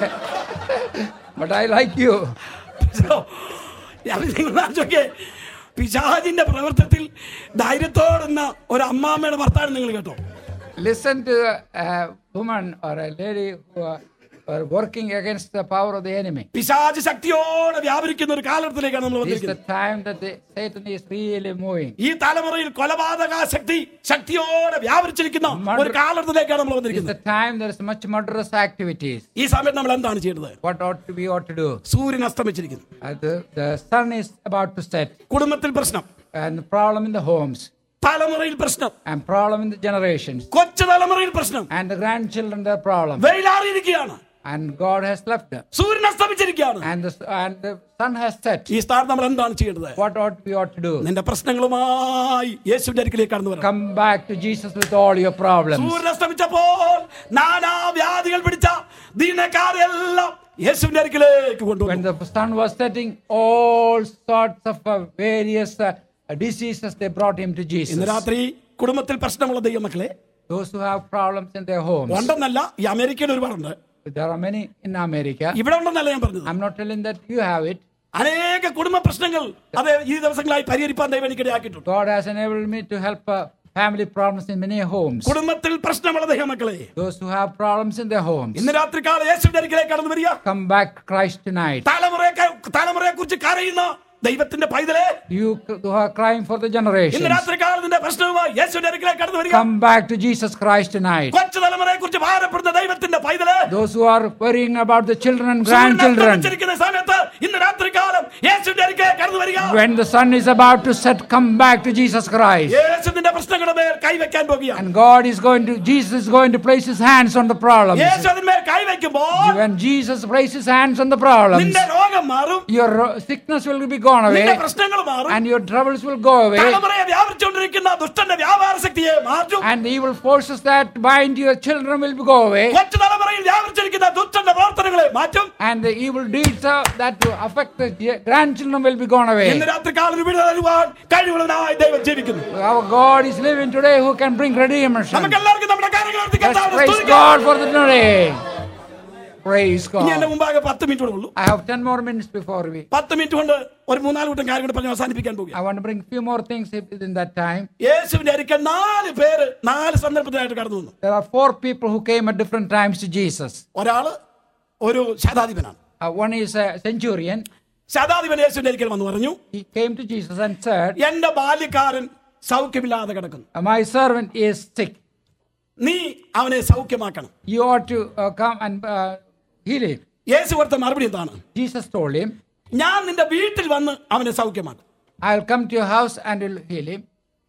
But I like you. So, ഞാൻ നിങ്ങൾ ആലോചിക്കേ, പിശാചിന്റെ പ്രവർത്തനത്തിൽ ധൈര്യത്തോടുന്ന ഒരു അമ്മാമ്മയുടെ ഭർത്താവ് നിങ്ങൾ കേട്ടോ Listen to a woman or a lady who are, are working against the power of the enemy. പിശാച് ശക്തിയോടെ വ്യാപരിക്കുന്ന ഒരു കാലഘട്ടത്തിലേക്കാണ് നമ്മൾ This is the വന്നിരിക്കുന്നത് time that the, Satan is really moving. ഈ തലമുറയിൽ കൊലപാതക ശക്തി ശക്തിയോടെ വ്യാപരിച്ചിരിക്കുന്ന ഒരു കാലഘട്ടത്തിലേക്കാണ് നമ്മൾ This is വന്നിരിക്കുന്നത് the time there is much murderous activities. ഈ സമയത്ത് നമ്മൾ എന്താണ് ചെയ്യുന്നത് What ought to be ought to do? സൂര്യൻ അസ്തമിച്ചിരിക്കുന്നു Uh, the, the sun is about to set, കുടുംബത്തിൽ പ്രശ്നം and the problem in the homes, തലമുറയിൽ പ്രശ്നം and problem in the generations, കൊച്ചു തലമുറയിൽ പ്രശ്നം and the grandchildren their problem. വെയിലാറിയിരിക്കുകയാണ് And God has left them, സൂര്യൻ അസ്തമിച്ചിരിക്കുകയാണ് and the, and the sun has set. ഈ സ്ഥാനം നമ്മൾ എന്താണ് ചെയ്യേണ്ടത് What ought we ought to do? നിന്റെ പ്രശ്നങ്ങളുമായി യേശുവിന്റെ അരികിലേക്ക് കടന്നു വരണം Come back to Jesus with all your problems. സൂര്യൻ അസ്തമിച്ചപ്പോൾ നാനാ വ്യാധികൾ പിടിച്ച ദീനക്കാരെല്ലാം യേശുവിന്റെ അരികിലേക്ക് When കൊണ്ടുവന്നു the sun was setting, all sorts of uh, various uh, diseases they brought him to Jesus. ഇന്ന് രാത്രി കുടുംബത്തിൽ പ്രശ്നമുള്ള ദൈവമക്കളെ Those who have problems in their homes. ഉണ്ടെന്നല്ല ഈ അമേരിക്കയിൽ ഒരുപാടുണ്ട് There are many in America. ഇവിടെ ഉണ്ടെന്നല്ല ഞാൻ പറഞ്ഞത് I'm not telling that you have it. അനേക കുടുംബ പ്രശ്നങ്ങൾ അത് ഈ ദിവസങ്ങളായി പരിഹരിപ്പാൻ ദൈവം എനിക്കിടയാക്കിയിട്ടുണ്ട് God has enabled me to help uh, family problems in many homes. കുടുംബത്തിൽ പ്രശ്നമുള്ള ദൈവമക്കളെ Those who have problems in their homes. ഇന്ന് രാത്രി കാലം യേശുവിന്റെ അരികിലേക്ക് കടന്നു വരിക Come back to Christ tonight. തലമുറയെ തലമുറയെ കുറിച്ച് കരയുന്ന ദൈവത്തിന്റെ പൈതലെ You c- who are crying for the generations. ഇന്ന് രാത്രി കാലത്തിന്റെ പ്രശ്നവുമായി യേശുവിന്റെ അരികിലേക്ക് കടന്നു വരിക Come back to Jesus Christ tonight. കൊച്ചു തലമുറയെ കുറിച്ച് ഭാരപ്പെടുന്ന ദൈവത്തിന്റെ പൈതലെ Those who are worrying about the children and സൂര്യൻ grandchildren. അസ്തമിച്ചിരിക്കുന്ന സമയത്ത് ഇന്ന് രാത്രി കാലം യേശുവിന്റെ അരികിലേക്ക് കടന്നു വരിക When the sun is about to set, come back to Jesus Christ. യേശുവിന്റെ പ്രശ്നങ്ങളുടെ മേൽ കൈവയ്ക്കാൻ പോകുകയാണ് And God is going to, Jesus is going to place his hands on the problems. യേശു അതിന്മേൽ കൈവയ്ക്കുമ്പോൾ When Jesus places his hands on the problems, നിന്റെ രോഗം മാറും your ro- sickness will be gone away നിന്റെ പ്രശ്നങ്ങൾ മാറും and your troubles will go away. തലമുറയെ വ്യാപരിച്ചുകൊണ്ടിരിക്കുന്ന ദുഷ്ടന്റെ വ്യാപാര ശക്തിയെ മാറ്റും And the evil forces that bind your children will go away. കൊച്ചു തലമുറയിൽ വ്യാപരിച്ചിരിക്കുന്ന ദുഷ്ടന്റെ പ്രവർത്തനങ്ങളെ മാറ്റും And the evil deeds uh, that will affect the ye- grandchildren will be gone away. ഇന്ന് രാത്രി കാലം വിടുതൽ തരുവാൻ കഴിവുള്ളവനായി ദൈവം ജീവിക്കുന്നു Our God is living today who can bring redemption. നമുക്ക് എല്ലാവർക്കും നമ്മുടെ കാര്യങ്ങൾ ഉയർത്തി Let's കർത്താവിനെ praise സ്തുതിക്കാം. God for the today. Praise ഇനി എന്റെ God. മുമ്പാകെ പത്ത് മിനിറ്റ് കൂടെ ഉള്ളൂ I have 10 more minutes before we. പത്ത് മിനിറ്റ് കൊണ്ട് ഒരു മൂന്നാല് കൂട്ടം കാര്യം കൂടെ പറഞ്ഞ് അവസാനിപ്പിക്കാൻ പോകുക I want to bring a few more things in that time. യേശുവിന്റെ അരിക്കൽ നാല് പേര് നാല് സന്ദർഭത്തിലായിട്ട് കടന്നു വന്നു There are four people who came at different times to Jesus. ഒരാള് ഒരു ശതാധിപനാണ് Uh, one is a centurion. ശതാധിപൻ യേശുവിന്റെ അരിക്കൽ വന്ന് പറഞ്ഞു He came to Jesus and said, എന്റെ ബാല്യക്കാരൻ സൗഖ്യമില്ലാതെ കിടക്കുന്നു My servant is sick. നീ അവനെ സൗഖ്യമാക്കണം You ought to uh, come and uh, heal him. യേശു കൊടുത്ത മറുപടി എന്താണ് Jesus told him, ഞാൻ നിന്റെ വീട്ടിൽ വന്ന് അവനെ സൗഖ്യമാക്കും I'll come to your house and will heal him.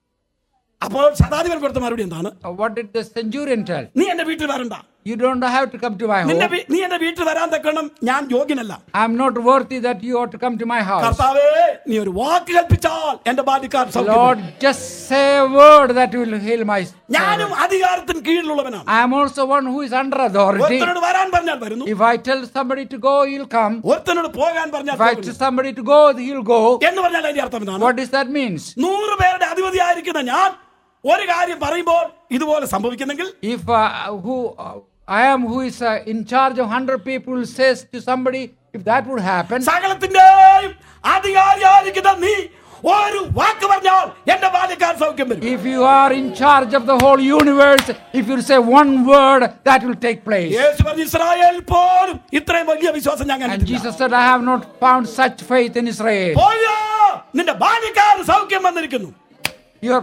അപ്പോൾ ശതാധിപൻ കൊടുത്ത മറുപടി എന്താണ് Uh, what did the centurion tell? നീ എന്റെ വീട്ടിൽ വരണ്ട You don't have to come to my നിന്റെ home. വീ- നീ എന്റെ വീട്ടിൽ വരാൻ തക്കണം ഞാൻ യോഗ്യനല്ല I'm not worthy that you ought to come to my house. കർത്താവേ നീ ഒരു വാക്ക് കൽപ്പിച്ചാൽ എന്റെ ബാല്യക്കാർ സൗഖ്യം Lord, just say a word that will heal my ഞാനും servant. അധികാരത്തിന് കീഴിലുള്ളവനാണ് I am also one who is under authority. ഒരുത്തനോട് വരാൻ പറഞ്ഞാൽ വരുന്നു If I tell somebody to go, he'll come. ഒരുത്തനോട് പോകാൻ പറഞ്ഞാൽ If I പോകുന്നു. tell somebody to go, he'll go. എന്ന് പറഞ്ഞാൽ അതിന്റെ അർത്ഥം എന്താണ് What does that means? നൂറ് പേരുടെ അധിപതിയായിരിക്കുന്ന ഞാൻ ഒരു കാര്യം പറയുമ്പോൾ ഇതുപോലെ സംഭവിക്കുന്നെങ്കിൽ If uh, who uh, I am who is uh, in charge of 100 people says to somebody, if that would happen, സകലത്തിന്റെയും അധികാരിയായിരിക്കുന്ന നീ ഒരു വാക്ക് പറഞ്ഞാൽ എന്റെ ബാല്യക്കാർ സൗഖ്യം വരും if you are in charge of the whole universe, if you say one word, that will take place. യേശു പറഞ്ഞു Israel പോലും ഇത്രയും വലിയ വിശ്വാസം ഞാൻ And കണ്ടിട്ടില്ല Jesus said, I have not found such faith in Israel. പോയോ നിന്റെ ബാല്യക്കാർ സൗഖ്യം വന്നിരിക്കുന്നു Your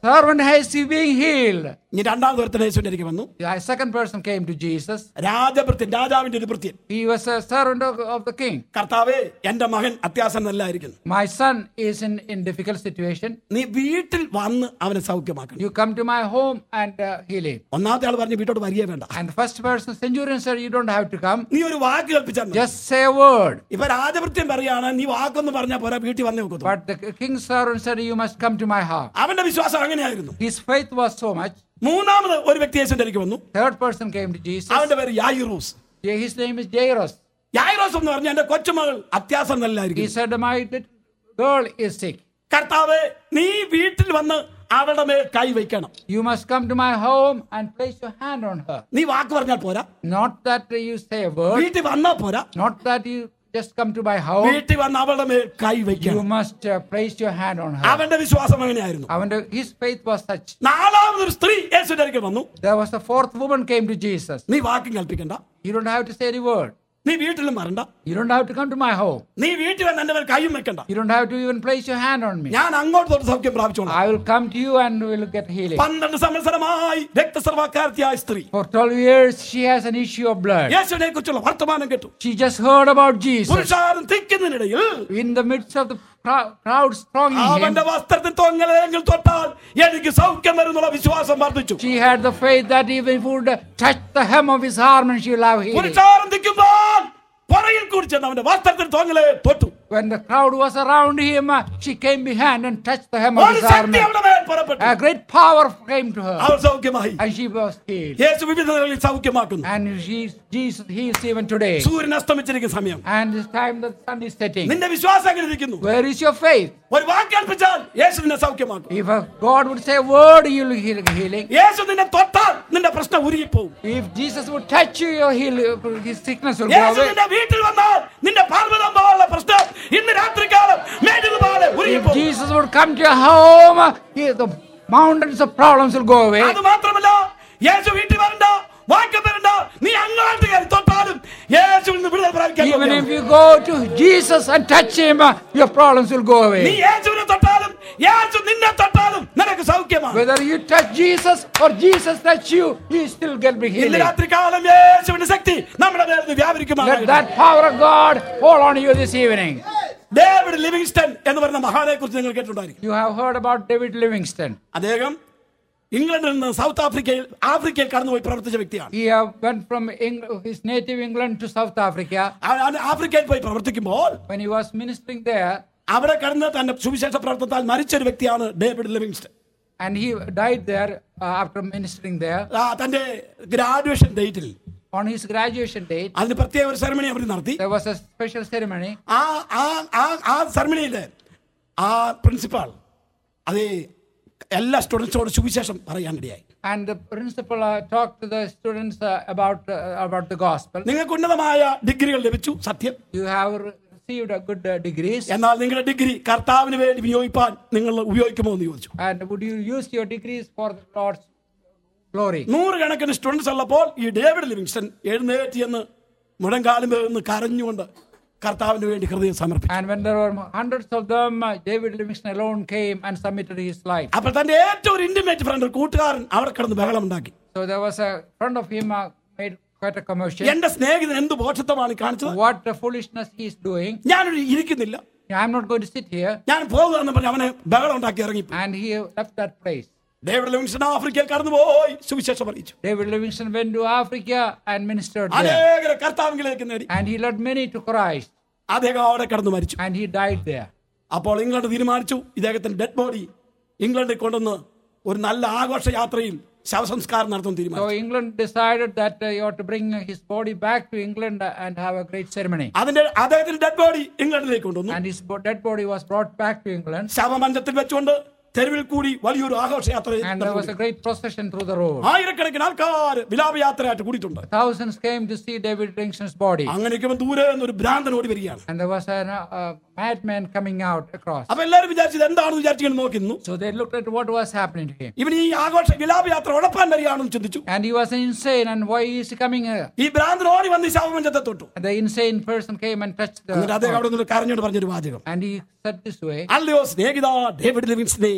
servant has being healed. ഇനി രണ്ടാമത് ഒരുത്തൻ യേശുവിന്റെ അരികെ വന്നു The second person came to Jesus. രാജഭൃത്യൻ രാജാവിന്റെ ഒരു ഭൃത്യൻ He was a servant of, of the king. കർത്താവേ എന്റെ മകൻ അത്യാസന്നല്ലായിരിക്കുന്നു My son is in, in difficult situation. നീ വീട്ടിൽ വന്ന് അവനെ സൗഖ്യമാക്കണം You come to my home and uh, heal him. ഒന്നാമത്തെ ആൾ പറഞ്ഞു വീട്ടോട്ട് വരികയെ വേണ്ട And the first person, centurion said, you don't have to come. നീ ഒരു വാക്ക് കൽപ്പിച്ചാൽ മതി. Just say a word. ഇപ്പൊ രാജഭൃത്യൻ പറയാണ് നീ വാക്കൊന്നും പറഞ്ഞാൽ പോരാ വീട്ടിൽ വന്നേ നോക്കത്തു But the king's servant said, you must come to my house. അവന്റെ വിശ്വാസം അങ്ങനെയായിരുന്നു His faith was so much. മൂന്നാമത് ഒരു വ്യക്തി യേശുവിന്റെ അരികെ വന്നു Third person came to Jesus. അവന്റെ പേര് യായിറൂസ് Yeah, His name is Jairus. യായിറോസ് എന്ന് പറഞ്ഞ എന്റെ കൊച്ചുമകൾ അത്യാസം He നല്ലായിരിക്കും said, my little girl is sick. കർത്താവ് നീ വീട്ടിൽ വന്ന് അവളുടെ മേൽ കൈ വയ്ക്കണം You must come to my home and place your hand on her. നീ വാക്ക് പറഞ്ഞാൽ പോരാ Not that you say a word, വീട്ടിൽ വന്നാ പോരാ not that you just come to my house. വീട്ടിൽ വന്ന് അവളുടെ മേൽ കൈ You വയ്ക്കണം must uh, place your hand on her. അവന്റെ വിശ്വാസം അങ്ങനെയായിരുന്നു I wonder, his faith was such. നാലാമതൊരു സ്ത്രീ യേശുവിന്റെ അരികെ വന്നു There was a fourth woman came to Jesus. നീ വാക്കും കൽപ്പിക്കണ്ട You don't have to say the word. നീ വീട്ടിലും വരണ്ട You don't have to come to my home. നീ വീട്ടിൽ വന്ന് എന്റെ മേൽ കൈയും വെക്കണ്ട You don't have to even place your hand on me. ഞാൻ അങ്ങോട്ട് തൊട്ട് സൗഖ്യം പ്രാപിച്ചോളാം I will come to you and will get healing. പന്ത്രണ്ട് സംവത്സരമായി രക്തസർവാക്കാർത്തിയായ സ്ത്രീ For 12 years, she has an issue of blood. യേശുവിനെ കുറിച്ചുള്ള വർത്തമാനം കേട്ടു She just heard about Jesus. പുരുഷാരം തിക്കുന്നതിനിടയിൽ In the midst of the crowd, crowd thronging him, അവന്റെ വസ്ത്രത്തിൽ തൊങ്ങലെങ്കിൽ തൊട്ടാൽ എനിക്ക് സൗഖ്യം വരുന്നുള്ള വിശ്വാസം വർദ്ധിച്ചു she had the faith that even if would touch the hem of his arm and she will have healing. പുരുഷാരം തിക്കുമ്പോൾ പുറകിൽ കൂടി ചെന്ന് അവന്റെ വസ്ത്രത്തിൽ തൊങ്ങലെ തൊട്ടു When the crowd was around him, uh, she came behind and touched the hem of ഒരു his arm. ശക്തി അവരുടെ മേൽ പുറപ്പെട്ടു A great power came to her അവൾ സൗഖ്യമായി and she was healed. യേശു വിവിധ നിലകളിൽ സൗഖ്യമാക്കുന്നു And she, Jesus heals even today. സൂര്യൻ അസ്തമിച്ചിരിക്കുന്ന സമയം And this time the sun is setting. നിന്റെ വിശ്വാസം എങ്ങനെ ഇരിക്കുന്നു Where is your faith? ഒരു വാക്ക് കൽപ്പിച്ചാൽ യേശു നിന്നെ സൗഖ്യമാക്കും If a God would say a word, you'll heal healing. യേശു നിന്നെ തൊട്ടാൽ നിന്റെ പ്രശ്നം ഉരുകിപ്പോവും If Jesus would touch you, your heal, his sickness will go Yeshu away. നിന്റെ വീട്ടിൽ വന്നാൽ നിന്റെ പാർവതം പോലുള്ള പ്രശ്നം ഇന്ന് രാത്രികാലം മേഘതുപോലെ If ഉരുകിപ്പോവും Jesus would come to your home, he- the mountains of problems will go away. അത് മാത്രമല്ല യേശു വീട്ടിൽ വരണ്ട വാക്ക് വരണ്ട നീ അങ്ങോട്ട് കയറി തൊട്ടാലും യേശു നിന്ന് വിടുതൽ പ്രാപിക്കാൻ Even if പോകുകയാണ്. you go to Jesus and touch him, uh, your problems will go നീ away. യേശുവിനെ തൊട്ടാലും യേശു നിന്നെ തൊട്ടാലും നിനക്ക് സൗഖ്യമാണ് Whether you touch Jesus or Jesus touch you, he still get me ഇന്ന് healing. രാത്രികാലം യേശുവിന്റെ ശക്തി നമ്മുടെ മേൽ Let വ്യാപരിക്കുമാണ് that power of God fall on you this evening. David Livingstone എന്ന് പറയുന്ന മഹാനെ കുറിച്ച് നിങ്ങൾ കേട്ടിട്ടുണ്ടായിരിക്കും You have heard about David Livingston. അദ്ദേഹം ഇംഗ്ലണ്ടിൽ നിന്ന് സൗത്ത് ആഫ്രിക്കയിൽ ആഫ്രിക്കയിൽ കടന്നുപോയി പ്രവർത്തിച്ച വ്യക്തിയാണ് He uh, went from Eng- his native England to South Africa. അവൻ- അവൻ ആഫ്രിക്കയിൽ പോയി പ്രവർത്തിക്കുമ്പോൾ When he was ministering there, അവിടെ കടന്ന് തന്റെ സുവിശേഷ പ്രവർത്തനത്താൽ മരിച്ച ഒരു വ്യക്തിയാണ് David Livingstone and he died there uh, after ministering there. ആ, തന്റെ ഗ്രാജുവേഷൻ ഡേറ്റിൽ On his graduation date, അതിന് പ്രത്യേക ഒരു സെറമണി അവർ നടത്തി there was a special ceremony. ആ ആ ആ ആ സെറമണിയില് ആ പ്രിൻസിപ്പാൾ അത് എല്ലാ സ്റ്റുഡൻസിനോട് സുവിശേഷം പറയാനിടയായി And the principal uh, talked to the students uh, about uh, about the gospel. നിങ്ങൾക്ക് ഉന്നതമായ ഡിഗ്രികൾ ലഭിച്ചു സത്യം You have re- received a good uh, degrees, എന്നാൽ നിങ്ങളുടെ ഡിഗ്രി കർത്താവിന് വേണ്ടി വിനിയോഗിപ്പാൻ നിങ്ങൾ ഉപയോഗിക്കുമോ എന്ന് ചോദിച്ചു and would you use your degrees for the Lord's glory? നൂറുകണക്കിന് സ്റ്റുഡൻസ് ഉള്ളപ്പോൾ ഈ ഡേവിഡ് ലിവിങ്സ്റ്റൺ എഴുന്നേറ്റ് എന്ന് മുഴങ്കാലും നിന്ന് കരഞ്ഞുകൊണ്ട് കർത്താവിന് വേണ്ടി ഹൃദയം സമർപ്പിച്ചു And when there were hundreds of them, uh, David Livingston alone came and submitted his life. അപ്പോൾ തന്റെ ഏറ്റവും ഒരു ഇന്റിമേറ്റ് ഫ്രണ്ട് ഒരു കൂട്ടുകാരൻ അവിടെ കിടന്ന് ബഹളം ഉണ്ടാക്കി So there was a friend of him uh, made quite a commotion. എന്റെ സ്നേഹിതൻ എന്ത് ബോഷത്വമാണ് ഈ കാണിച്ചത് What the foolishness he is doing. ഞാനൊരു ഇരിക്കുന്നില്ല I'm not going to sit here. ഞാൻ പോകുക എന്ന് പറഞ്ഞ് അവനെ ബഹളം ഉണ്ടാക്കി ഇറങ്ങി And he left that place. David Livingstone ആഫ്രിക്കയിൽ കടന്നുപോയി സുവിശേഷം അറിയിച്ചു David Livingston went to Africa and ministered there. അനേകരെ കർത്താവിലേക്ക് നേടി And he led many to Christ. അദ്ദേഹം അവിടെ കടന്നു മരിച്ചു And he died there. അപ്പോൾ ഇംഗ്ലണ്ട് തീരുമാനിച്ചു ഇദ്ദേഹത്തിന്റെ ഡെഡ് ബോഡി ഇംഗ്ലണ്ടിൽ കൊണ്ടുവന്ന് ഒരു നല്ല ആഘോഷയാത്രയിൽ ശവസംസ്കാരം നടത്താൻ So തീരുമാനിച്ചു England decided that uh, you ought to bring his body back to England and have a great ceremony. അതിന്റെ അദ്ദേഹത്തിന്റെ ഡെഡ് ബോഡി ഇംഗ്ലണ്ടിലേക്ക് കൊണ്ടുവന്നു And his bo- dead body was brought back to England. ശവമഞ്ചത്തിൽ വെച്ചുകൊണ്ട് തെരുവിൽ കൂടി വലിയൊരു ആഘോഷയാത്ര And there was a great procession through the road. ആയിരക്കണക്കിന് ആൾക്കാർ വിലാപയാത്രയായിട്ട് കൂടിയിട്ടുണ്ട് Thousands came to see David Livingston's body. അങ്ങനെയൊക്കെ ദൂരെ ഒരു ഭ്രാന്തൻ ഓടി വരികയാണ് And there was a, a madman coming out across. അപ്പൊ എല്ലാവരും വിചാരിച്ചത് എന്താണെന്ന് വിചാരിച്ചു നോക്കുന്നു So they looked at what was happening to him. ഇവൻ ഈ ആഘോഷ വിലാപയാത്ര ഉഴപ്പാൻ വരികയാണെന്ന് ചിന്തിച്ചു And he was insane. And why is he coming here? ഈ ഭ്രാന്തൻ ഓടി വന്ന് ഈ ശവമഞ്ചത്തെ തൊട്ടു And the insane person came and touched എന്നിട്ട് അദ്ദേഹം the. അവിടെ നിന്ന് കരഞ്ഞോട് പറഞ്ഞൊരു വാചകം And he said this way അല്ലയോ സ്നേഹിത ഡേവിഡ് ലിവിങ്സ്റ്റനെ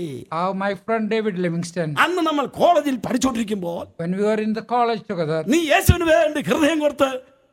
How my friend David Livingston, അന്ന് നമ്മൾ കോളേജിൽ പഠിച്ചുകൊണ്ടിരിക്കുമ്പോൾ when we were in the college together, നീ യേശുവിന് വേണ്ടി ഹൃദയം കൊടുത്ത്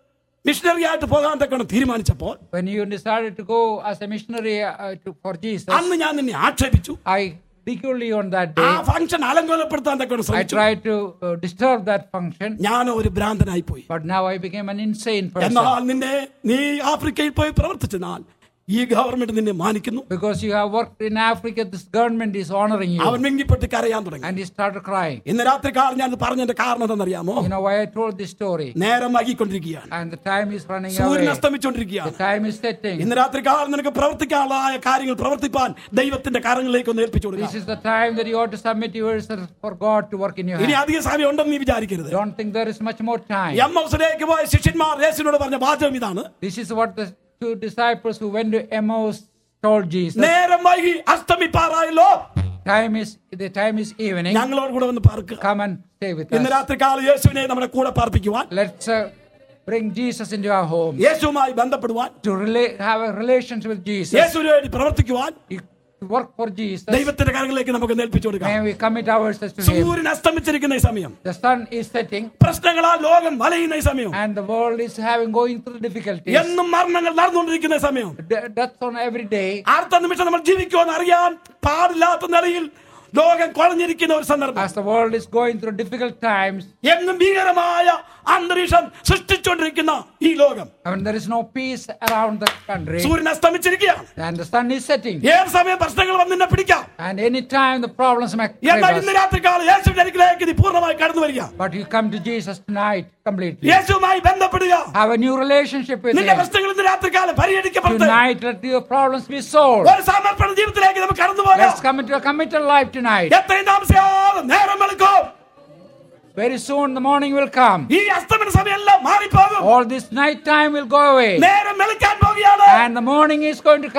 മിഷണറി ആയിട്ട് പോകാൻ തക്കണം തീരുമാനിച്ചപ്പോൾ when you decided to go as a missionary uh, to, for Jesus, അന്ന് ഞാൻ നിന്നെ ആക്ഷേപിച്ചു I ridiculed you on that ആ day. ഫംഗ്ഷൻ അലങ്കോലപ്പെടുത്താൻ തക്കണം I ശ്രമിച്ചു tried to uh, disturb that function, ഞാൻ ഒരു ഭ്രാന്തനായി പോയി but now I became an insane person. എന്നാൽ നിന്നെ നീ ആഫ്രിക്കയിൽ പോയി പ്രവർത്തിച്ചതിനാൽ ഈ ഗവൺമെന്റ് നിന്നെ മാനിക്കുന്നു Because you have worked in Africa, this government is honoring you. അവൻ വെങ്കിപ്പെട്ട് കരയാൻ തുടങ്ങി And he started crying. ഇന്ന് രാത്രി കാലം ഞാൻ പറഞ്ഞതിന്റെ കാരണം എന്തെന്നറിയാമോ You know why I told this story? നേരം വൈകിക്കൊണ്ടിരിക്കുകയാണ് And the time is running സൂര്യൻ away. അസ്തമിച്ചുകൊണ്ടിരിക്കുകയാണ് The time is setting. ഇന്ന് രാത്രി കാലം നിനക്ക് പ്രവർത്തിക്കാനുള്ളതായ കാര്യങ്ങൾ പ്രവർത്തിപ്പാൻ ദൈവത്തിന്റെ കരങ്ങളിലേക്ക് ഒന്ന് ഏൽപ്പിച്ചു This കൊടുക്കുക is the time that you ought to submit yourself for God to work in your ഇനി hand. അധിക സമയം ഉണ്ടെന്ന് നീ വിചാരിക്കരുത് Don't think there is much more time. എം ഹൗസിലേക്ക് പോയ ശിഷ്യന്മാർ യേശുവിനോട് പറഞ്ഞ വാചകം ഇതാണ് This is what the two disciples who went to Emmaus told Jesus. നേരം വൈകി അസ്തമിപ്പാറായല്ലോ Time is the time is evening. ഞങ്ങളോട് കൂടെ വന്ന് പാർക്കുക Come and stay with ഇന്ന് us. രാത്രി കാലം യേശുവിനെ നമ്മുടെ കൂടെ പാർപ്പിക്കുവാൻ Let's uh, bring Jesus into our home. യേശുവുമായി ബന്ധപ്പെടുവാൻ To relate, have a relationship with Jesus. യേശുവിന് വേണ്ടി പ്രവർത്തിക്കുവാൻ You- To work for Jesus. ദൈവത്തിന്റെ കരങ്ങളിലേക്ക് നമുക്ക് ഏൽപ്പിച്ചു കൊടുക്കാം May we commit ourselves to Him. സൂര്യൻ അസ്തമിച്ചിരിക്കുന്ന ഈ സമയം The sun is setting പ്രശ്നങ്ങളാൽ ലോകം വലയുന്ന ഈ സമയം and the world is having going through difficulties. എന്നും മരണങ്ങൾ നടന്നുകൊണ്ടിരിക്കുന്ന ഈ സമയം De- deaths on every day. അടുത്ത നിമിഷം നമ്മൾ ജീവിക്കുമെന്ന് അറിയാൻ പാടില്ലാത്ത നിലയിൽ ലോകം കുഴഞ്ഞിരിക്കുന്ന ഒരു സന്ദർഭം As the world is going through difficult times, എന്നും ഭീകരമായ അന്തരീക്ഷം സൃഷ്ടിച്ചുകൊണ്ടിരിക്കുന്ന ഈ ലോകം I mean, there is no peace around the country, സൂര്യൻ അസ്തമിച്ചിരിക്കുകയാണ് and the sun is setting. ഏത് സമയം പ്രശ്നങ്ങൾ വന്ന് നിന്നെ പിടിക്കാം And any time the problems may എന്നാൽ creep ഇന്ന് us, രാത്രി കാലം യേശുവിന്റെ അരികിലേക്ക് നീ പൂർണ്ണമായി കടന്നു വരിക but you come to Jesus tonight completely. യേശുവുമായി ബന്ധപ്പെടുക Have a new relationship with നിന്റെ Him. പ്രശ്നങ്ങൾ ഇന്ന് രാത്രി കാലം പരിഹരിക്കപ്പെടുന്നത് Tonight, let your problems be solved. ഒരു സമർപ്പണ ജീവിതത്തിലേക്ക് നമുക്ക് കടന്നു പോകാം Let's come into a committed life tonight. എത്രയും താമസിയാതെ നേരം വെളുക്കും Very soon the morning will come. ഈ അസ്തമന സമയമെല്ലാം മാറിപ്പോകും All this night time will go away. നേരം വെളുക്കാൻ പോകുകയാണ് And the morning is going to